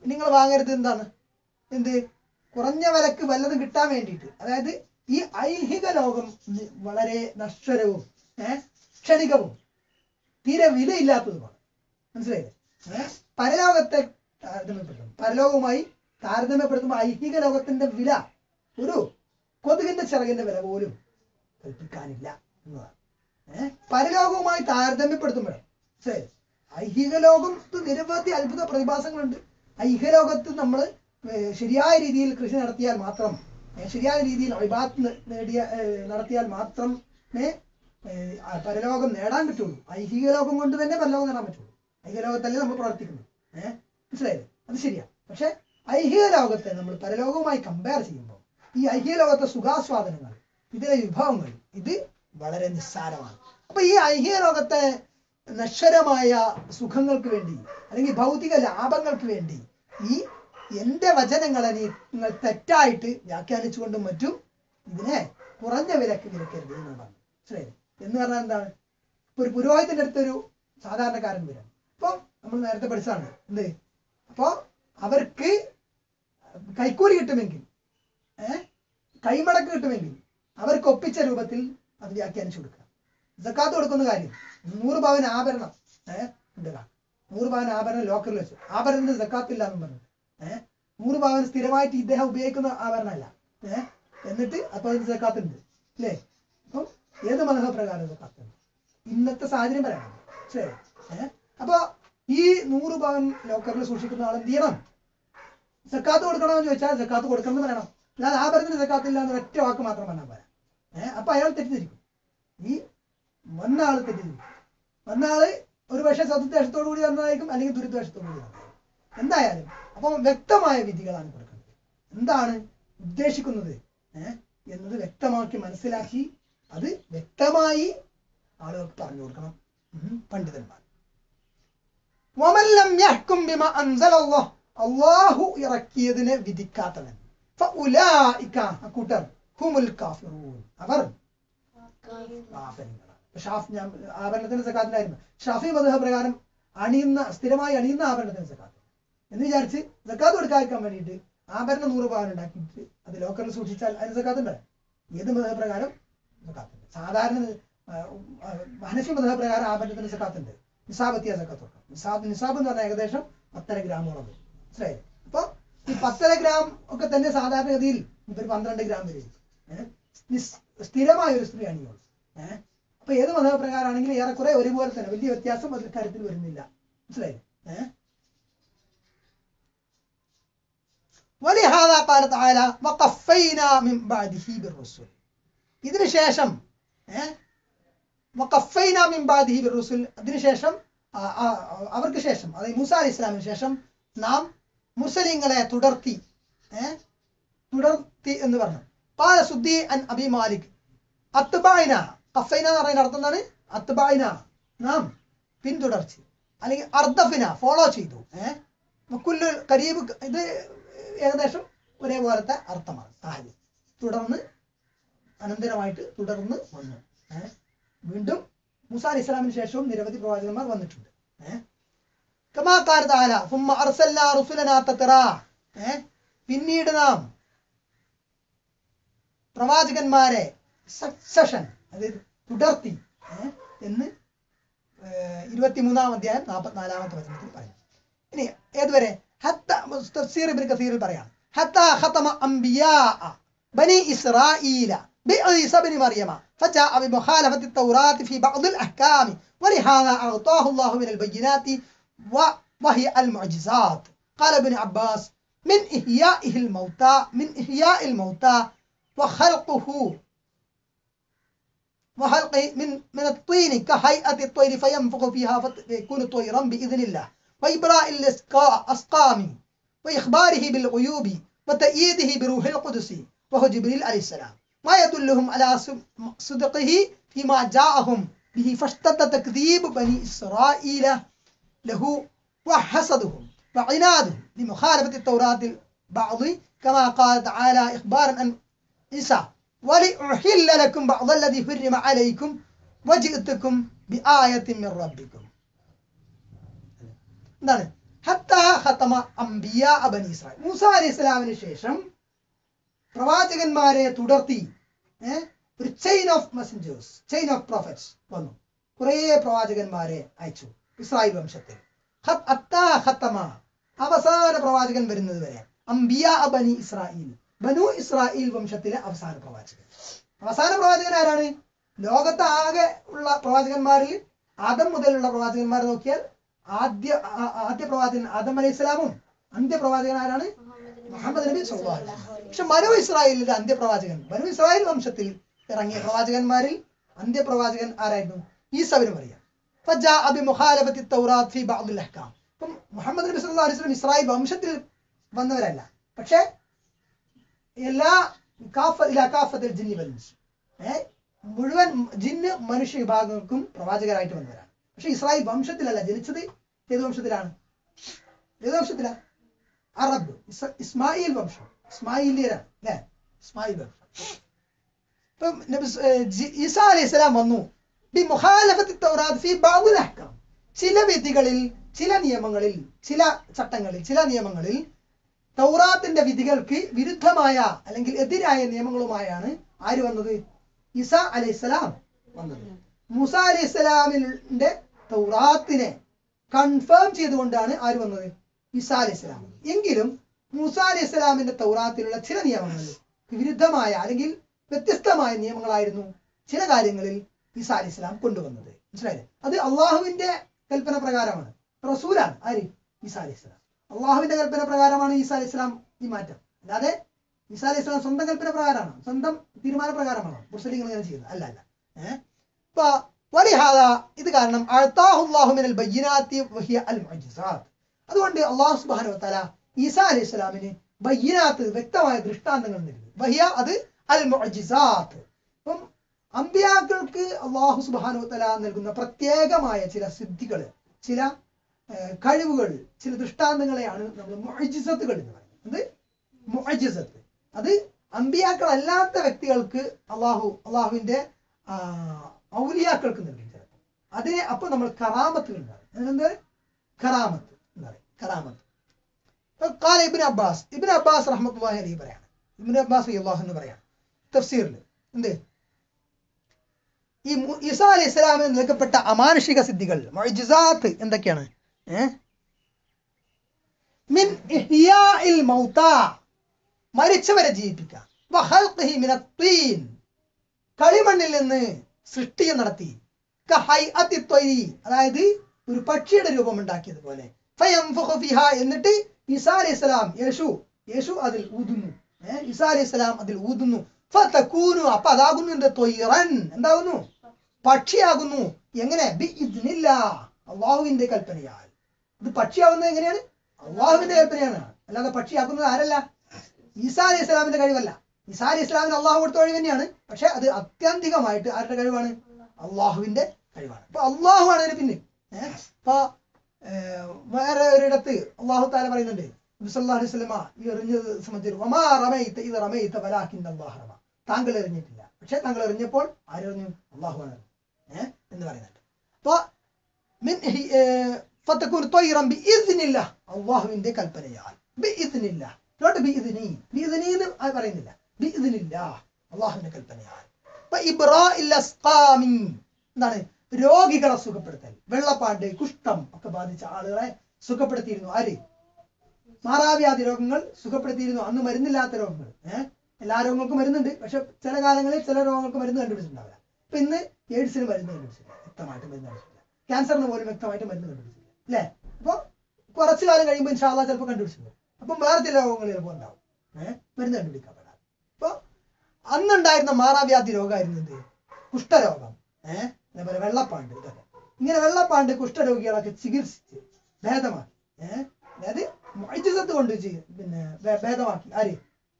നിങ്ങൾ വാങ്ങരുത് എന്താണ് എന്ത് കുറഞ്ഞ വിലക്ക് വല്ലതും കിട്ടാൻ വേണ്ടിയിട്ട് അതായത് ഈ ഐഹിക ലോകം നി- വളരെ നശ്വരവും ഏഹ് ക്ഷണികവും തീരെ വിലയില്ലാത്തതുമാണ് മനസ്സിലായില്ലേ ഏഹ് പരലോകത്തെ താരതമ്യപ്പെടുത്തും പരലോകവുമായി താരതമ്യപ്പെടുത്തുമ്പോൾ ഐഹിക ലോകത്തിന്റെ വില ഒരു കൊതുകിന്റെ ചിറകിന്റെ വില പോലും കൽപ്പിക്കാനില്ല എന്നതാണ് ഏഹ് പരലോകവുമായി താരതമ്യപ്പെടുത്തുമ്പോൾ ശരി ഐഹിക ലോകത്ത് നിരവധി അത്ഭുത പ്രതിഭാസങ്ങളുണ്ട് ഐഹിക ലോകത്ത് നമ്മൾ ശരിയായ രീതിയിൽ കൃഷി നടത്തിയാൽ മാത്രം ഏ, ശരിയായ രീതിയിൽ അഭിഭാത്ത് നേടിയ ഏ, നടത്തിയാൽ മാത്രമേ ഏ, ആ പരലോകം നേടാൻ പറ്റുള്ളൂ ഐഹിക ലോകം കൊണ്ട് തന്നെ പരലോകം നേടാൻ പറ്റുള്ളൂ ഐഹിക ലോകത്തല്ലേ നമ്മൾ പ്രവർത്തിക്കുന്നത് ഏഹ് മനസ്സിലായില്ലേ അത് ശരിയാ പക്ഷെ ഐഹിക ലോകത്തെ നമ്മൾ പരലോകവുമായി കമ്പയർ ചെയ്യുമ്പോൾ ഈ ഐഹിക ലോകത്തെ സുഖാസ്വാദനങ്ങൾ ഇതിലെ വിഭവങ്ങൾ ഇത് വളരെ നിസ്സാരമാണ് അപ്പൊ ഈ ഐഹിക ലോകത്തെ നശ്വരമായ സുഖങ്ങൾക്ക് വേണ്ടി അല്ലെങ്കിൽ ഭൗതിക ലാഭങ്ങൾക്ക് വേണ്ടി ഈ എന്റെ വചനങ്ങളെ നീ നിങ്ങൾ തെറ്റായിട്ട് വ്യാഖ്യാനിച്ചുകൊണ്ടും മറ്റും ഇതിനെ കുറഞ്ഞ വിലക്ക് വിലക്കരുത് എന്നുള്ളതാണ് മനസ്സിലായില്ലേ എന്ന് പറഞ്ഞാൽ എന്താണ് ഇപ്പൊ ഒരു പുരോഹിതന്റെ അടുത്തൊരു സാധാരണക്കാരൻ വരാം അപ്പൊ നമ്മൾ നേരത്തെ പഠിച്ചതാണ് എന്ത് അപ്പൊ അവർക്ക് കൈക്കൂലി കിട്ടുമെങ്കിൽ ഏഹ് കൈമടക്ക് കിട്ടുമെങ്കിൽ അവർക്ക് ഒപ്പിച്ച രൂപത്തിൽ അത് വ്യാഖ്യാനിച്ചു കൊടുക്കുക സക്കാത്ത് കൊടുക്കുന്ന കാര്യം നൂറ് പവൻ ആഭരണം ഏഹ് ഉണ്ടല്ല നൂറ് പവൻ ആഭരണം ലോക്കറിൽ വെച്ചു ആഭരണത്തിന് സക്കാത്ത് ഇല്ല എന്നും പറഞ്ഞു ഏഹ് നൂറ് പവൻ സ്ഥിരമായിട്ട് ഇദ്ദേഹം ഉപയോഗിക്കുന്ന ആഭരണമല്ല ഏഹ് എന്നിട്ട് അപ്പൊ അതിന് സക്കാത്ത് ഉണ്ട് അല്ലേ അപ്പം ഏത് മതപ്രകാരം സക്കാത്ത് ഉണ്ട് ഇന്നത്തെ സാഹചര്യം പറയണം ശരി ഏഹ് അപ്പൊ ഈ നൂറ് പവൻ ലോക്കറിൽ സൂക്ഷിക്കുന്ന ആൾ എന്ത് ചെയ്യണം സക്കാത്ത് കൊടുക്കണമെന്ന് ചോദിച്ചാൽ സക്കാത്ത് കൊടുക്കണം എന്ന് പറയണം അല്ലാതെ ആഭരണത്തിന് സക്കാത്ത് ഇല്ല എന്ന് ഒറ്റ വാക്ക് മാത്രം പറഞ്ഞാൽ പോരാ ഏഹ് അപ്പൊ അയാൾ തെറ്റിദ്ധരിക്കും ഈ വന്ന ആള് തെറ്റിദ്ധരിക്കും വന്ന ആള് ഒരു പക്ഷേ സതുദ്ദേശത്തോടു കൂടി വന്നതായിരിക്കും അല്ലെങ്കിൽ ദുരുദ്ദേശത്തോടു കൂടി വന്നതായിരിക്കും എന്തായാലും അപ്പം വ്യക്തമായ വിധികളാണ് കൊടുക്കുന്നത് എന്താണ് ഉദ്ദേശിക്കുന്നത് ഏഹ് എന്നത് വ്യക്തമാക്കി മനസ്സിലാക്കി അത് വ്യക്തമായി ആളുകൾക്ക് പറഞ്ഞു കൊടുക്കണം ഉം, പണ്ഡിതന്മാർ ومن لم يحكم بما أنزل الله അള്ളാഹു ഇറക്കിയതിനെ വിധിക്കാത്തവൻ ഫഉലായിക അക്കൂട്ടർ ഹുമുൽ കാഫിറൂൻ അവർ കാഫിറുകളാണ്. ഷാഫ് ഞാൻ ആഭരണത്തിന് സക്കാത്തിലായിരുന്നു ഷാഫി മതഹ പ്രകാരം അണിയുന്ന സ്ഥിരമായി അണിയുന്ന ആഭരണത്തിന് സക്കാത്ത് എന്ന് വിചാരിച്ച് സക്കാത്ത് കൊടുക്കാതിരിക്കാൻ വേണ്ടിയിട്ട് ആഭരണം നൂറ് പവൻ ഉണ്ടാക്കിയിട്ട് അത് ലോക്കറിൽ സൂക്ഷിച്ചാൽ അതിന് സക്കാത്ത് ഉണ്ട് ഏത് മതഹ പ്രകാരം സക്കാത്തുണ്ട് സാധാരണ ആ, ആ, ഹനഫി മതഹ പ്രകാരം ആഭരണത്തിന് സക്കാത്തുണ്ട് നിസാബത്തിയ സക്കാത്ത് കൊടുക്കാം നിസാബ് നിസാബ് എന്ന് പറഞ്ഞാൽ ഏകദേശം പത്തര ഗ്രാമോളം വരും മനസ്സിലായി അപ്പൊ ഈ പത്തര ഗ്രാം ഒക്കെ തന്നെ സാധാരണഗതിയിൽ ഇപ്പൊ ഒരു പന്ത്രണ്ട് ഗ്രാം വരും ഏഹ് നിസ്- സ്ഥിരമായ ഒരു സ്ത്രീ അണിയുള്ളൂ ഏഹ് അപ്പൊ ഏത് മതപ്രകാരമാണെങ്കിലും ഏറെക്കുറെ ഒരുപോലെ തന്നെ വലിയ വ്യത്യാസം അതിൽ കാര്യത്തിൽ വരുന്നില്ല മനസ്സിലായി ഏഹ് ولهذا قال تعالى وقفينا من بعده بالرسل ഇതിനു ശേഷം ഏഹ് വഖഫൈന മിൻ ബാദിഹി ബിർറുസുൽ അതിനുശേഷം ആ- ആ- അവർക്ക് ശേഷം അതായത് മൂസ അലൈഹി ഇസ്ലാമിന് ശേഷം നാം മുസ്ലിങ്ങളെ തുടർത്തി ഏഹ് തുടർത്തി എന്ന് പറഞ്ഞു പാല സുദ്ദി അൻ അബി മാലിക് അത്ബായിന കഫൈന എന്ന് പറയുന്ന അർത്ഥം എന്താണ് അത്ബായിന നാം പിന്തുടർച്ചു അല്ലെങ്കിൽ അർദഫിന ഫോളോ ചെയ്തു ഏഹ് കുല്ലു കരീബ് ഇത് ഏകദേശം ഒരേപോലത്തെ അർത്ഥമാണ് സാഹചര്യം തുടർന്ന് അനന്തരമായിട്ട് തുടർന്ന് വന്നു ഏഹ് വീണ്ടും മൂസ അലൈഹി ഇസ്ലാമിന് ശേഷവും നിരവധി പ്രവാചകന്മാർ വന്നിട്ടുണ്ട് ഏഹ് കമാ ഖാല തആല ثم ارسلنا رسلنا تترى ഏഹ് പിന്നീട് നാം പ്രവാചകന്മാരെ സക്സഷൻ അതായത് തുടർത്തി ഏഹ് എന്ന് ഏഹ് ഇരുപത്തിമൂന്നാം അധ്യായം നാൽപ്പത്തിനാലാമത്തെ വചനത്തിൽ പറയും ഇനി ഏതുവരെ ഹത്ത തഫ്സീർ ഇബ്നു കസീറിൽ പറയാണ് ഹത്ത ഖതമ അംബിയാ ബനി ഇസ്രായീല بعيسى بن مريم فجاء بمخالفة التوراة في بعض الأحكام ولهذا أعطاه الله من البينات و- وهي المعجزات قال ابن عباس من إحيائه الموتى من إحياء الموتى وخلقه وخلقه من من الطين كهيئة الطير فينفخ فيها فيكون طيرا بإذن الله وإبراء الأسقام وإخباره بالغيوب وتأييده بروح القدس وهو جبريل عليه السلام ما يدلهم على صدقه فيما جاءهم به فاشتد تكذيب بني إسرائيل له وحسدهم وعنادهم لمخالفة التوراة البعض كما قال تعالى إخبارا عن عيسى ولأحل لكم بعض الذي حرم عليكم وجئتكم بآية من ربكم എന്താണ് ഹത്താ ഖതമ അംബിയാ ബനി ഇസ്രായേൽ മൂസ അലൈഹി ഇസ്ലാമിന് ശേഷം പ്രവാചകന്മാരെ തുടർത്തി ഏ, ഒരു chain of messengers chain of prophets വന്നു കുറേ പ്രവാചകന്മാരെ അയച്ചു ഇസ്രായേൽ വംശത്തിൽ ഹത്ത് അത്താ ഖത്തമ അവസാന പ്രവാചകൻ വരുന്നത് വരെ അംബിയ ബനി ഇസ്രായേൽ ബനു ഇസ്രായേൽ വംശത്തിലെ അവസാന പ്രവാചകൻ അവസാന പ്രവാചകൻ ആരാണ് ലോകത്ത് ആകെ ഉള്ള പ്രവാചകന്മാരിൽ ആദം മുതലുള്ള പ്രവാചകന്മാരെ നോക്കിയാൽ ആദ്യ ആ- ആദ്യ പ്രവാചകൻ ആദം അലൈഹി ഇസ്ലാമും അന്ത്യപ്രവാചകൻ ആരാണ് മുഹമ്മദ് നബി സല്ലല്ലാഹു അലൈഹി വസല്ലം. പക്ഷെ മനു ഇസ്രായേലിന്റെ അന്ത്യപ്രവാചകൻ മനു ഇസ്രായേൽ വംശത്തിൽ ഇറങ്ങിയ പ്രവാചകന്മാരിൽ അന്ത്യപ്രവാചകൻ ആരായിരുന്നു ഈസവിനും അറിയാം فجاء بمخالفة التوراة في بعض الأحكام അപ്പം മുഹമ്മദ് നബി സല്ലല്ലാഹു അലൈഹി വസല്ലം ഇസ്രായേൽ വംശത്തിൽ വന്നവരല്ല പക്ഷേ എല്ലാ കാഫ ഇല കാഫത്തിൽ ജിന്നി വൻസ് ഏ മുഴുവൻ ജിന്ന് മനുഷ്യ വിഭാഗങ്ങൾക്കും പ്രവാചകരായിട്ട് വന്നവരാണ് പക്ഷെ ഇസ്രായേൽ വംശത്തിലല്ല ജനിച്ചത് ഏത് വംശത്തിലാണ് ഏത് വംശത്തിലാണ് അറബ് ഇസ്- ഇസ്മായിൽ വംശം ഇസ്മായിലിയരാണ് അല്ലേ ഇസ്മായിൽ വംശം ഇപ്പം നബി സ്- ഏ, ജി- ഈസാ അലൈഹി സ്വലാം വന്നു ബി മുഖാലഫത്തി തൗറാത്ത് ഫി ബഅദിൽ അഹ്കാം ചില വിധികളിൽ ചില നിയമങ്ങളിൽ ചില ചട്ടങ്ങളിൽ ചില നിയമങ്ങളിൽ തൗറാത്തിന്റെ വിധികൾക്ക് വിരുദ്ധമായ അല്ലെങ്കിൽ എതിരായ നിയമങ്ങളുമായാണ് ആര് വന്നത് ഈസ അലൈഹിസ്സലാം വന്നത് മൂസ അലൈഹിസ്സലാമിന്റെ തൗറാത്തിനെ കൺഫേം ചെയ്തുകൊണ്ടാണ് ആര് വന്നത് ഈസ അലൈഹിസ്സലാം എങ്കിലും മൂസ അലൈഹിസ്സലാമിന്റെ തൗറാത്തിലുള്ള ചില നിയമങ്ങളിൽ വിരുദ്ധമായ അല്ലെങ്കിൽ വ്യത്യസ്തമായ നിയമങ്ങളായിരുന്നു ചില കാര്യങ്ങളിൽ ഈസ അലൈഹിസ്സലാം കൊണ്ടുവന്നത് മനസ്സിലായില്ലേ അത് അള്ളാഹുവിന്റെ കൽപ്പന പ്രകാരമാണ് റസൂലാണ് ആര് ഈസ അലൈഹിസ്സലാം അള്ളാഹുവിന്റെ കൽപ്പന പ്രകാരമാണ് ഈസ അലൈഹിസ്സലാം ഈ മാറ്റം അല്ലാതെ ഈസ അലൈഹിസ്സലാം സ്വന്തം കൽപ്പന പ്രകാരമാണ് സ്വന്തം തീരുമാന പ്രകാരമാണോ മുസ്ലിങ്ങൾ ഇങ്ങനെ ചെയ്യുന്നത് അല്ല അല്ല ഏഹ് അപ്പൊ വലിഹാദ ഇത് കാരണം അഴ്ത്താഹുല്ലാഹു മിനൽ ബയ്യിനാത്തി വഹിയ അൽ മുഅ്ജിസാത്ത് അതുകൊണ്ട് അള്ളാഹു സുബ്ഹാനഹു വതആല ഈസ അലൈഹി സ്വലാമിന് ബയ്യിനാത്ത് വ്യക്തമായ ദൃഷ്ടാന്തങ്ങൾ നൽകി വഹിയ അത് അൽ മുഅ്ജിസാത്ത് അപ്പം അമ്പിയാക്കൾക്ക് അള്ളാഹു സുബ്ഹാനഹു വതആല നൽകുന്ന പ്രത്യേകമായ ചില സിദ്ധികൾ ചില ഏഹ്, കഴിവുകൾ ചില ദൃഷ്ടാന്തങ്ങളെയാണ് നമ്മൾ മുഅ്ജിസത്തുകൾ എന്ന് പറയുന്നത് അത് മുഅ്ജിസത്ത് അത് അമ്പിയാക്കളല്ലാത്ത വ്യക്തികൾക്ക് അള്ളാഹു അള്ളാഹുവിന്റെ ആ, ഔലിയാക്കൾക്ക് നൽകും ചിലപ്പോൾ അതിനെ അപ്പൊ നമ്മൾ കറാമത്ത് എന്ന് പറയും അതിനെന്താ കറാമത്ത് എന്ന് പറയും കറാമത്ത് ഇപ്പൊ കാല ഇബിൻ അബ്ബാസ് ഇബിൻ അബ്ബാസ് റഹ്മത്തുള്ളാഹി അലൈഹി പറയാണ് ഇബിൻ അബ്ബാസ് അള്ളാഹു എന്ന് പറയാണ് തഫ്സീറിൽ എന്ത് ഈ മു- ഈസാ അലൈഹി ഇസ്ലാമിന് നൽകപ്പെട്ട അമാനുഷിക സിദ്ധികൾ മൊയ്ജിസാത്ത് എന്തൊക്കെയാണ് ഏ? മിൻ ഇഹ്യാഇൽ മൗതാ മരിച്ചവരെ ജീവിപ്പിക്കാം വഖൽഖിഹി മിന ത്വീൻ കളിമണ്ണിൽ നിന്ന് സൃഷ്ടിയെ നടത്തി കഹൈഅത്തി ത്വയ്രി അതായത് ഒരു പക്ഷിയുടെ രൂപം ഉണ്ടാക്കിയതുപോലെ ഫയംഫുഖു ഫിഹാ എന്നിട്ട് ഈസാ അലൈഹി സ്വലാം യേശു യേശു അതിൽ ഊതുന്നു ഏഹ് ഈസാ അലൈഹി സ്വലാം അതിൽ ഊതുന്നു ഫതകൂനു അപ്പൊ അതാകുന്നു എന്ത് ത്വയ്റൻ എന്താകുന്നു പക്ഷിയാകുന്നു എങ്ങനെ ബി ഇദ്നില്ല അള്ളാഹുവിന്റെ കൽപ്പനയാൽ ഇത് പക്ഷിയാവുന്നത് എങ്ങനെയാണ് അള്ളാഹുവിന്റെ കൽപ്പനയാണ് അല്ലാതെ പക്ഷിയാക്കുന്നത് ആരല്ല ഈസാ അലൈഹി സ്വലാമിന്റെ കഴിവല്ല ഈസാ അലൈഹി സ്വലാമിന് അള്ളാഹു കൊടുത്ത കഴിവ് തന്നെയാണ് പക്ഷെ അത് അത്യന്തികമായിട്ട് ആരുടെ കഴിവാണ് അള്ളാഹുവിന്റെ കഴിവാണ് അപ്പൊ അള്ളാഹു ആണ് അതിന് പിന്നിൽ ഏഹ് അപ്പൊ ഏഹ് വേറെ ഒരിടത്ത് അള്ളാഹു താല പറയുന്നുണ്ട് നബി സല്ലല്ലാഹു അലൈഹി വസല്ലമ ഈ എറിഞ്ഞത് സംബന്ധിച്ച് വമാ റമൈത ഇത് റമൈത വലാകിൻ അല്ലാഹു റമ താങ്കൾ എറിഞ്ഞിട്ടില്ല പക്ഷെ താങ്കൾ എറിഞ്ഞപ്പോൾ ആരെറിഞ്ഞു അള്ളാഹുവാണ് എറിഞ്ഞത് ഏഹ് എന്ന് പറയുന്നുണ്ട് അപ്പൊ മിൻ ഹി- ഏഹ് ഫതകൂൻ ത്വയ്റൻ ബിഇذനില്ല അള്ളാഹുവിന്റെ കൽപ്പനയാൽ ബിഇذനില്ല നോട്ട് ബിഇذനി ബിഇذനി എന്ന് ആ പറയുന്നില്ല ബിഇذനില്ല അള്ളാഹുവിന്റെ കൽപ്പനയാൽ അപ്പൊ ഇബ്റാഇൽ അസ്ഖാമി എന്താണ് രോഗികളെ സുഖപ്പെടുത്തൽ വെള്ളപ്പാണ്ട് കുഷ്ഠം ഒക്കെ ബാധിച്ച ആളുകളെ സുഖപ്പെടുത്തിയിരുന്നു ആര് മാറാവ്യാധി രോഗങ്ങൾ സുഖപ്പെടുത്തിയിരുന്നു അന്ന് മരുന്നില്ലാത്ത രോഗങ്ങൾ ഏഹ് എല്ലാ രോഗങ്ങൾക്കും മരുന്നുണ്ട് പക്ഷെ ചില കാലങ്ങളിൽ ചില രോഗങ്ങൾക്ക് മരുന്ന് കണ്ടുപിടിച്ചിട്ടുണ്ടാവില്ല ഇപ്പൊ ഇന്ന് എയ്ഡ്സിന് മരുന്ന് കണ്ടുപിടിച്ചില്ല വ്യക്തമായിട്ട് മരുന്ന് കണ്ടുപിടിച്ചില്ല ക്യാൻസറിന് പോലും വ്യക്തമായിട്ട് മരുന്ന് കണ്ടുപിടിച്ചില്ല അല്ലേ അപ്പൊ കുറച്ചു കാലം കഴിയുമ്പോൾ ഇൻഷാല്ല ചിലപ്പോൾ കണ്ടുപിടിച്ചിട്ടുണ്ട് അപ്പം വേറെ ചില രോഗങ്ങൾ ചിലപ്പോൾ ഉണ്ടാവും ഏഹ് മരുന്ന് കണ്ടുപിടിക്കപ്പെടാം അപ്പൊ അന്നുണ്ടായിരുന്ന മാറാവ്യാധി രോഗമായിരുന്നു എന്ത് കുഷ്ഠരോഗം ഏഹ് അതേപോലെ വെള്ളപ്പാണ്ട് ഇതൊക്കെ ഇങ്ങനെ വെള്ളപ്പാണ്ട് കുഷ്ഠരോഗികളൊക്കെ ചികിത്സിച്ച് ഭേദമാക്കി ഏഹ് അതായത് മൈജിസത്ത് കൊണ്ട് ചെയ്യും പിന്നെ ഭേ- ഭേദമാക്കി ആര്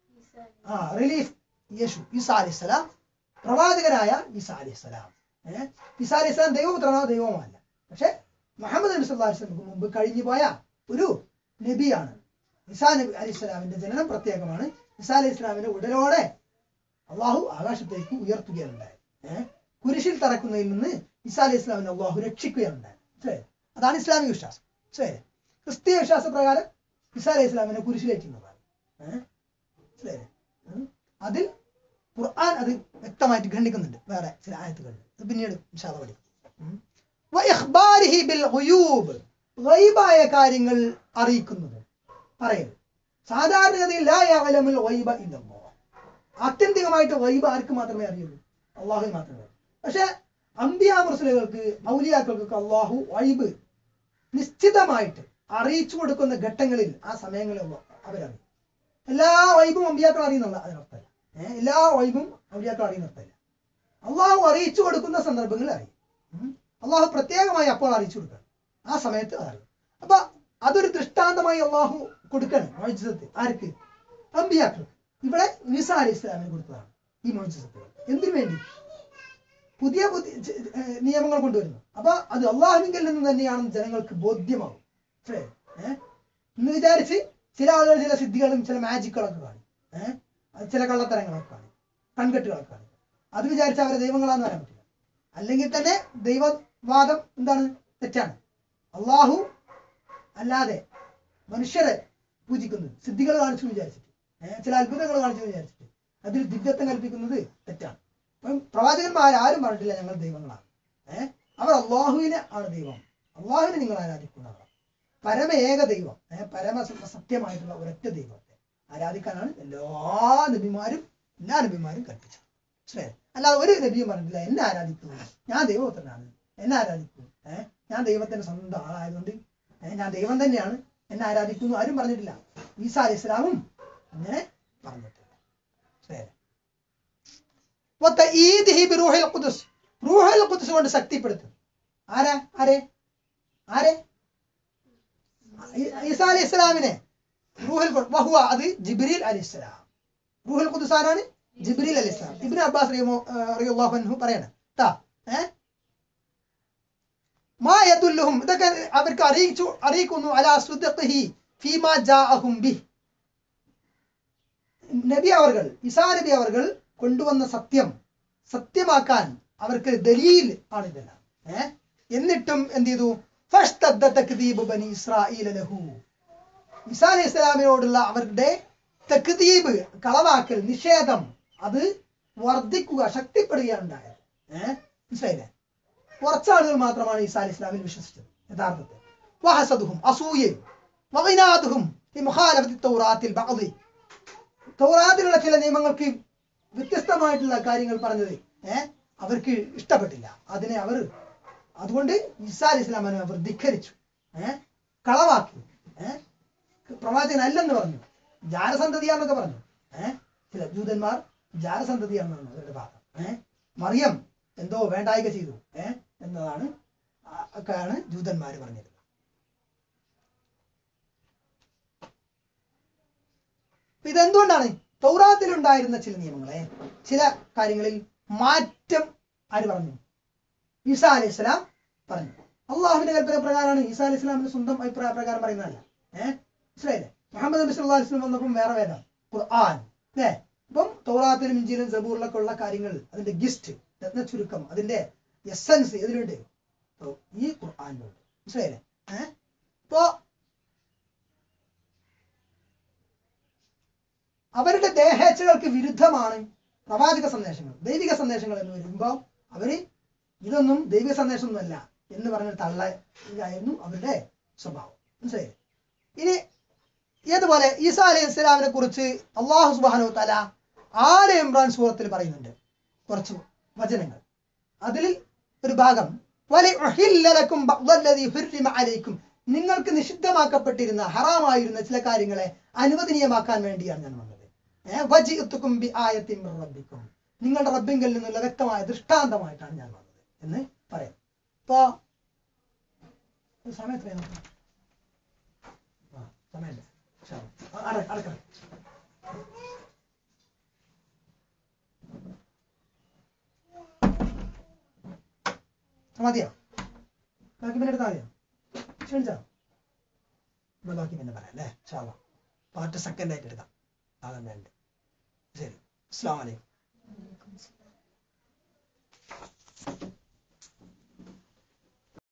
ആ റിലീഫ് യേശു ഈസാ അലിസ്സലാം പ്രവാചകനായ ഈസാ അലിസ്സലാം ഏഹ് ഈസാ അലിസ്സലാം ദൈവപുത്രനോ ദൈവമോ അല്ല പക്ഷെ മുഹമ്മദ് നബി സല്ലല്ലാഹു അലൈഹി വസല്ലമക്ക് മുമ്പ് കഴിഞ്ഞു പോയ ഒരു നബിയാണ് ഈസാ നബി അലൈഹി സ്വലാമിന്റെ ജനനം പ്രത്യേകമാണ് ഈസാ അലൈഹി സ്വലാമിന്റെ ഉടലോടെ അള്ളാഹു ആകാശത്തേക്ക് ഉയർത്തുകയാണ് ഉണ്ടായത് ഏഹ് കുരിശിൽ തറക്കുന്നതിൽ നിന്ന് ഈസാ അലൈഹി സ്വലാമിനെ അള്ളാഹു രക്ഷിക്കുകയാണ് ഉണ്ടായത് മനസ്സിലായോ? അതാണ് ഇസ്ലാമിക വിശ്വാസം മനസ്സിലായോ? ക്രിസ്തീയ വിശ്വാസ പ്രകാരം ഇസാ അലൈഹി ഇസ്ലാമിനെ കുരിശിലേറ്റുന്നതാണ് ഏഹ് മനസ്സിലായില്ലേ ഉം. അതിൽ ഖുർആൻ അത് വ്യക്തമായിട്ട് ഖണ്ഡിക്കുന്നുണ്ട് വേറെ ചില ആയത്തുകളിൽ അത് പിന്നീട് ഇൻഷാ അല്ലാഹ് പഠിക്കും ഉം. വഇഖ്ബാരിഹി ബിൽ ഗുയൂബ് ഗൈബായ കാര്യങ്ങൾ അറിയിക്കുന്നത് പറയുന്നത് സാധാരണഗതിയിൽ ലാ യഅലമുൽ ഗൈബ ഇല്ലല്ലാഹ് ആത്യന്തികമായിട്ട് ഗൈബ് ആർക്ക് മാത്രമേ അറിയുള്ളൂ അള്ളാഹുവിന് മാത്രമേ അറിയൂ പക്ഷെ അമ്പിയാ മുസ്ലിങ്ങൾക്ക് ഔലിയാക്കൾക്കൊക്കെ അള്ളാഹു വൈബ് നിശ്ചിതമായിട്ട് അറിയിച്ചു കൊടുക്കുന്ന ഘട്ടങ്ങളിൽ ആ സമയങ്ങളിൽ അള്ളാഹ് അവരറിയും എല്ലാ വൈബും അമ്പിയാക്കൾ അറിയുന്നുള്ള അതിനർത്ഥമല്ല ഏഹ് എല്ലാ വൈബും ഔലിയാക്കൾ അറിയുന്നർത്ഥമല്ല അള്ളാഹു അറിയിച്ചു കൊടുക്കുന്ന സന്ദർഭങ്ങളിൽ അറിയും ഉം. അള്ളാഹു പ്രത്യേകമായി അപ്പോൾ അറിയിച്ചു കൊടുക്കണം ആ സമയത്ത് അറിയും അപ്പൊ അതൊരു ദൃഷ്ടാന്തമായി അള്ളാഹു കൊടുക്കണം മോചിതത്ത് ആർക്ക് അമ്പിയാക്കൾക്ക് ഇവിടെ ഈസ അലി ഇസ്ലാമിന് കൊടുത്തതാണ് ഈ മോചിതത്തുകൾ എന്തിനു വേണ്ടി പുതിയ പുതിയ ചെ- ഏഹ് നിയമങ്ങൾ കൊണ്ടുവരുന്നു അപ്പൊ അത് അള്ളാഹുവിങ്കിൽ നിന്ന് തന്നെയാണെന്ന് ജനങ്ങൾക്ക് ബോധ്യമാവും മനസ്സിലായോ? ഏഹ് എന്ന് വിചാരിച്ച് ചില ആളുകൾ ചില സിദ്ധികളും ചില മാജിക്കുകളൊക്കെ കാണും ഏഹ് അത് ചില കള്ളത്തരങ്ങളൊക്കെ കാണും കൺകെട്ടുകളൊക്കെ കാണും അത് വിചാരിച്ച് അവരെ ദൈവങ്ങളാന്ന് പറയാൻ പറ്റില്ല അല്ലെങ്കിൽ തന്നെ ദൈവവാദം എന്താണ് തെറ്റാണ് അള്ളാഹു അല്ലാതെ മനുഷ്യരെ പൂജിക്കുന്നത് സിദ്ധികൾ കാണിച്ചു എന്ന് വിചാരിച്ചിട്ട് ഏഹ് ചില അത്ഭുതങ്ങൾ കാണിച്ചു എന്ന് വിചാരിച്ചിട്ട് അതിൽ ദിവ്യത്വം കൽപ്പിക്കുന്നത് തെറ്റാണ് അപ്പം പ്രവാചകന്മാർ ആരും പറഞ്ഞിട്ടില്ല ഞങ്ങൾ ദൈവങ്ങളാണ് ഏഹ് അവർ അള്ളാഹുവിനെ ആണ് ദൈവം അള്ളാഹുവിനെ നിങ്ങൾ ആരാധിക്കുന്നവർ പരമ ഏക ദൈവം ഏഹ് പരമ സ- സത്യമായിട്ടുള്ള ഒരൊറ്റ ദൈവത്തെ ആരാധിക്കാനാണ് എല്ലാ നബിമാരും എല്ലാ നബിമാരും കൽപ്പിച്ചത് മനസ്സിലായോ അല്ലാതെ ഒരു നബിയും പറഞ്ഞിട്ടില്ല എന്നെ ആരാധിക്കുന്നു ഞാൻ ദൈവത്തിനാണ് എന്നെ ആരാധിക്കുന്നു ഏഹ് ഞാൻ ദൈവത്തിന്റെ സ്വന്തം ആളായതുകൊണ്ട് ഏഹ് ഞാൻ ദൈവം തന്നെയാണ് എന്നെ ആരാധിക്കുന്നു ആരും പറഞ്ഞിട്ടില്ല ഈസാ അലൈഹി ഇസ്ലാമും അങ്ങനെ പറഞ്ഞിട്ടില്ല മനസ്സിലായോ വതഈദിഹി ബിറൂഹിൽ ഖുദ്സ് റൂഹുൽ ഖുദ്സ് കൊണ്ട് ശക്തിപ്പെടുത്തും ആരാ ആരെ ആരെ ഈ- ഈസാ അലൈഹി ഇസ്ലാമിനെ റൂഹുൽ ഖുദ് വഹുവ അത് ജിബ്രീൽ അലൈഹി ഇസ്ലാം റൂഹുൽ ഖുദ്സ് ആരാണ് ജിബ്രീൽ അലൈഹി ഇസ്ലാം ഇബ്നു അബ്ബാസ് റളിയല്ലാഹു- ആ, റളിയല്ലാഹു അൻഹു പറയാണ് ട്ടാ ഏ മാ യദുല്ലുഹും ഇതൊക്കെ അവർക്ക് അറിയിച്ചു അറിയിക്കുന്നു അലാ സുദ്ഖിഹി ഫീമാ ജാഅഹും ബിഹി നബി അവർകൾ ഇസാ നബി അവർകൾ കൊണ്ടുവന്ന സത്യം സത്യമാക്കാൻ അവർക്ക് ദലീൽ ആണ് ഇതെല്ലാം ഏ എന്നിട്ടും എന്ത് ചെയ്തു ഫഷ്തദ്ദ തക്ദീബ് ബനി ഇസ്രാഈല ലഹു ഇസാ അലൈഹി ഇസ്ലാമിനോടുള്ള അവരുടെ തക്ദീബ് കളവാക്കൽ നിഷേധം അത് വർദ്ധിക്കുക ശക്തിപ്പെടുകയാണ് ഉണ്ടായത് ഏഹ് മനസ്സിലായില്ലേ കുറച്ചാളുകൾ മാത്രമാണ് ഈസാ അലൈഹി ഇസ്ലാമിൽ വിശ്വസിച്ചത് യഥാർത്ഥത്തിൽ വഹസദുഹും അസൂയയും വഗിനാദുഹും ഈ മുഖാലഫത്തി തൗറാത്തിൽ ബഅദി തൗറാത്തിലുള്ള ചില നിയമങ്ങൾക്ക് വ്യത്യസ്തമായിട്ടുള്ള കാര്യങ്ങൾ പറഞ്ഞത് ഏഹ് അവർക്ക് ഇഷ്ടപ്പെട്ടില്ല അതിനെ അവർ അതുകൊണ്ട് ഈസാ അലൈഹി ഇസ്ലാമിനെ അവർ ധിഖരിച്ചു ഏഹ് കളവാക്കി ഏഹ് പ്രവാചകൻ അല്ലെന്ന് പറഞ്ഞു ജാരസന്തതിയാന്നൊക്കെ പറഞ്ഞു ഏഹ് ചില ജൂതന്മാർ ജാരസന്തതിയാണെന്ന് പറഞ്ഞു അവരുടെ ഭാഗം ഏഹ് മറിയം എന്തോ വേണ്ടായിക ചെയ്തു ഏഹ് എന്നതാണ് ആ- ഒക്കെയാണ് ജൂതന്മാർ പറഞ്ഞത് അപ്പൊ ഇതെന്തുകൊണ്ടാണ് തൗറാത്തിലുണ്ടായിരുന്ന ചില നിയമങ്ങളെ ചില കാര്യങ്ങളിൽ മാറ്റം ആര് പറഞ്ഞു ഈസാ അലൈഹി സ്വലാം പറഞ്ഞു അള്ളാഹുവിന്റെ കൽപ്പന പ്രകാരമാണ് ഈസാ അലൈഹി സ്വലാമിന്റെ സ്വന്തം അഭിപ്രായ പ്രകാരം പറയുന്നതല്ല ഏഹ് മനസ്സിലായില്ലേ മുഹമ്മദ് നബി സല്ലല്ലാഹു അലൈഹി വസല്ലം വന്നപ്പം വേറെ വേദം ഖുർആൻ അല്ലേ അപ്പം തൗറാത്തിലും ഇഞ്ചിലും സബൂറിലൊക്കെ ഉള്ള കാര്യങ്ങൾ അതിന്റെ ഗിസ്റ്റ് രത്ന ചുരുക്കം അതിന്റെ എസൻസ് ഇതിലുണ്ട് അപ്പൊ ഈ ഖുർആാനിലുണ്ട് മനസ്സിലായില്ലേ ഏഹ് ഇപ്പോ അവരുടെ ദേഹേച്ഛകൾക്ക് വിരുദ്ധമാണ് പ്രവാചക സന്ദേശങ്ങൾ ദൈവിക സന്ദേശങ്ങൾ എന്ന് വരുമ്പോൾ അവര് ഇതൊന്നും ദൈവിക സന്ദേശമൊന്നുമല്ല എന്ന് പറഞ്ഞ തള്ളായിരുന്നു അവരുടെ സ്വഭാവം മനസ്സിലായില്ലേ ഇനി ഏതുപോലെ ഈസാ അലൈഹി ഇസ്ലാമിനെ കുറിച്ച് അള്ളാഹു സുബാനു തല ആല് ഇമ്രാൻ സൂറത്തിൽ പറയുന്നുണ്ട് കുറച്ച് വചനങ്ങൾ അതിൽ ഒരു ഭാഗം "വലിഉഹില്ല ലക്കും ബഅ്ദല്ലദീ ഹുർരിമ അലൈക്കും നിങ്ങൾക്ക് നിഷിദ്ധമാക്കപ്പെട്ടിരുന്ന ഹറാമായിരുന്ന ചില കാര്യങ്ങളെ അനുവദനീയമാക്കാൻ വേണ്ടിയാണ് ഞാൻ വന്നത് ഏഹ് വജിഅത്തുക്കും ബി ആയത്തിൻ മിർ റബ്ബിക്കും നിങ്ങളുടെ റബ്ബിങ്കിൽ നിന്നുള്ള വ്യക്തമായ ദൃഷ്ടാന്തമായിട്ടാണ് ഞാൻ വന്നത് എന്ന് പറയാം ഇപ്പോ സമയം എത്രയാണ് ആ സമയമില്ല ഇൻഷാ അല്ലാ. ആ, അട- അടക്കണം മതിയോ ബാക്കി പിന്നെ എടുത്താൽ മതിയോ ക്ഷണിച്ചോ എന്നാ ബാക്കി പിന്നെ പറയാം അല്ലേ ഷാവ പാർട്ട് സെക്കൻഡ് ആയിട്ട് എടുക്കാം ഭാഗം രണ്ട് ശരി അസ്സാം വലൈക്കും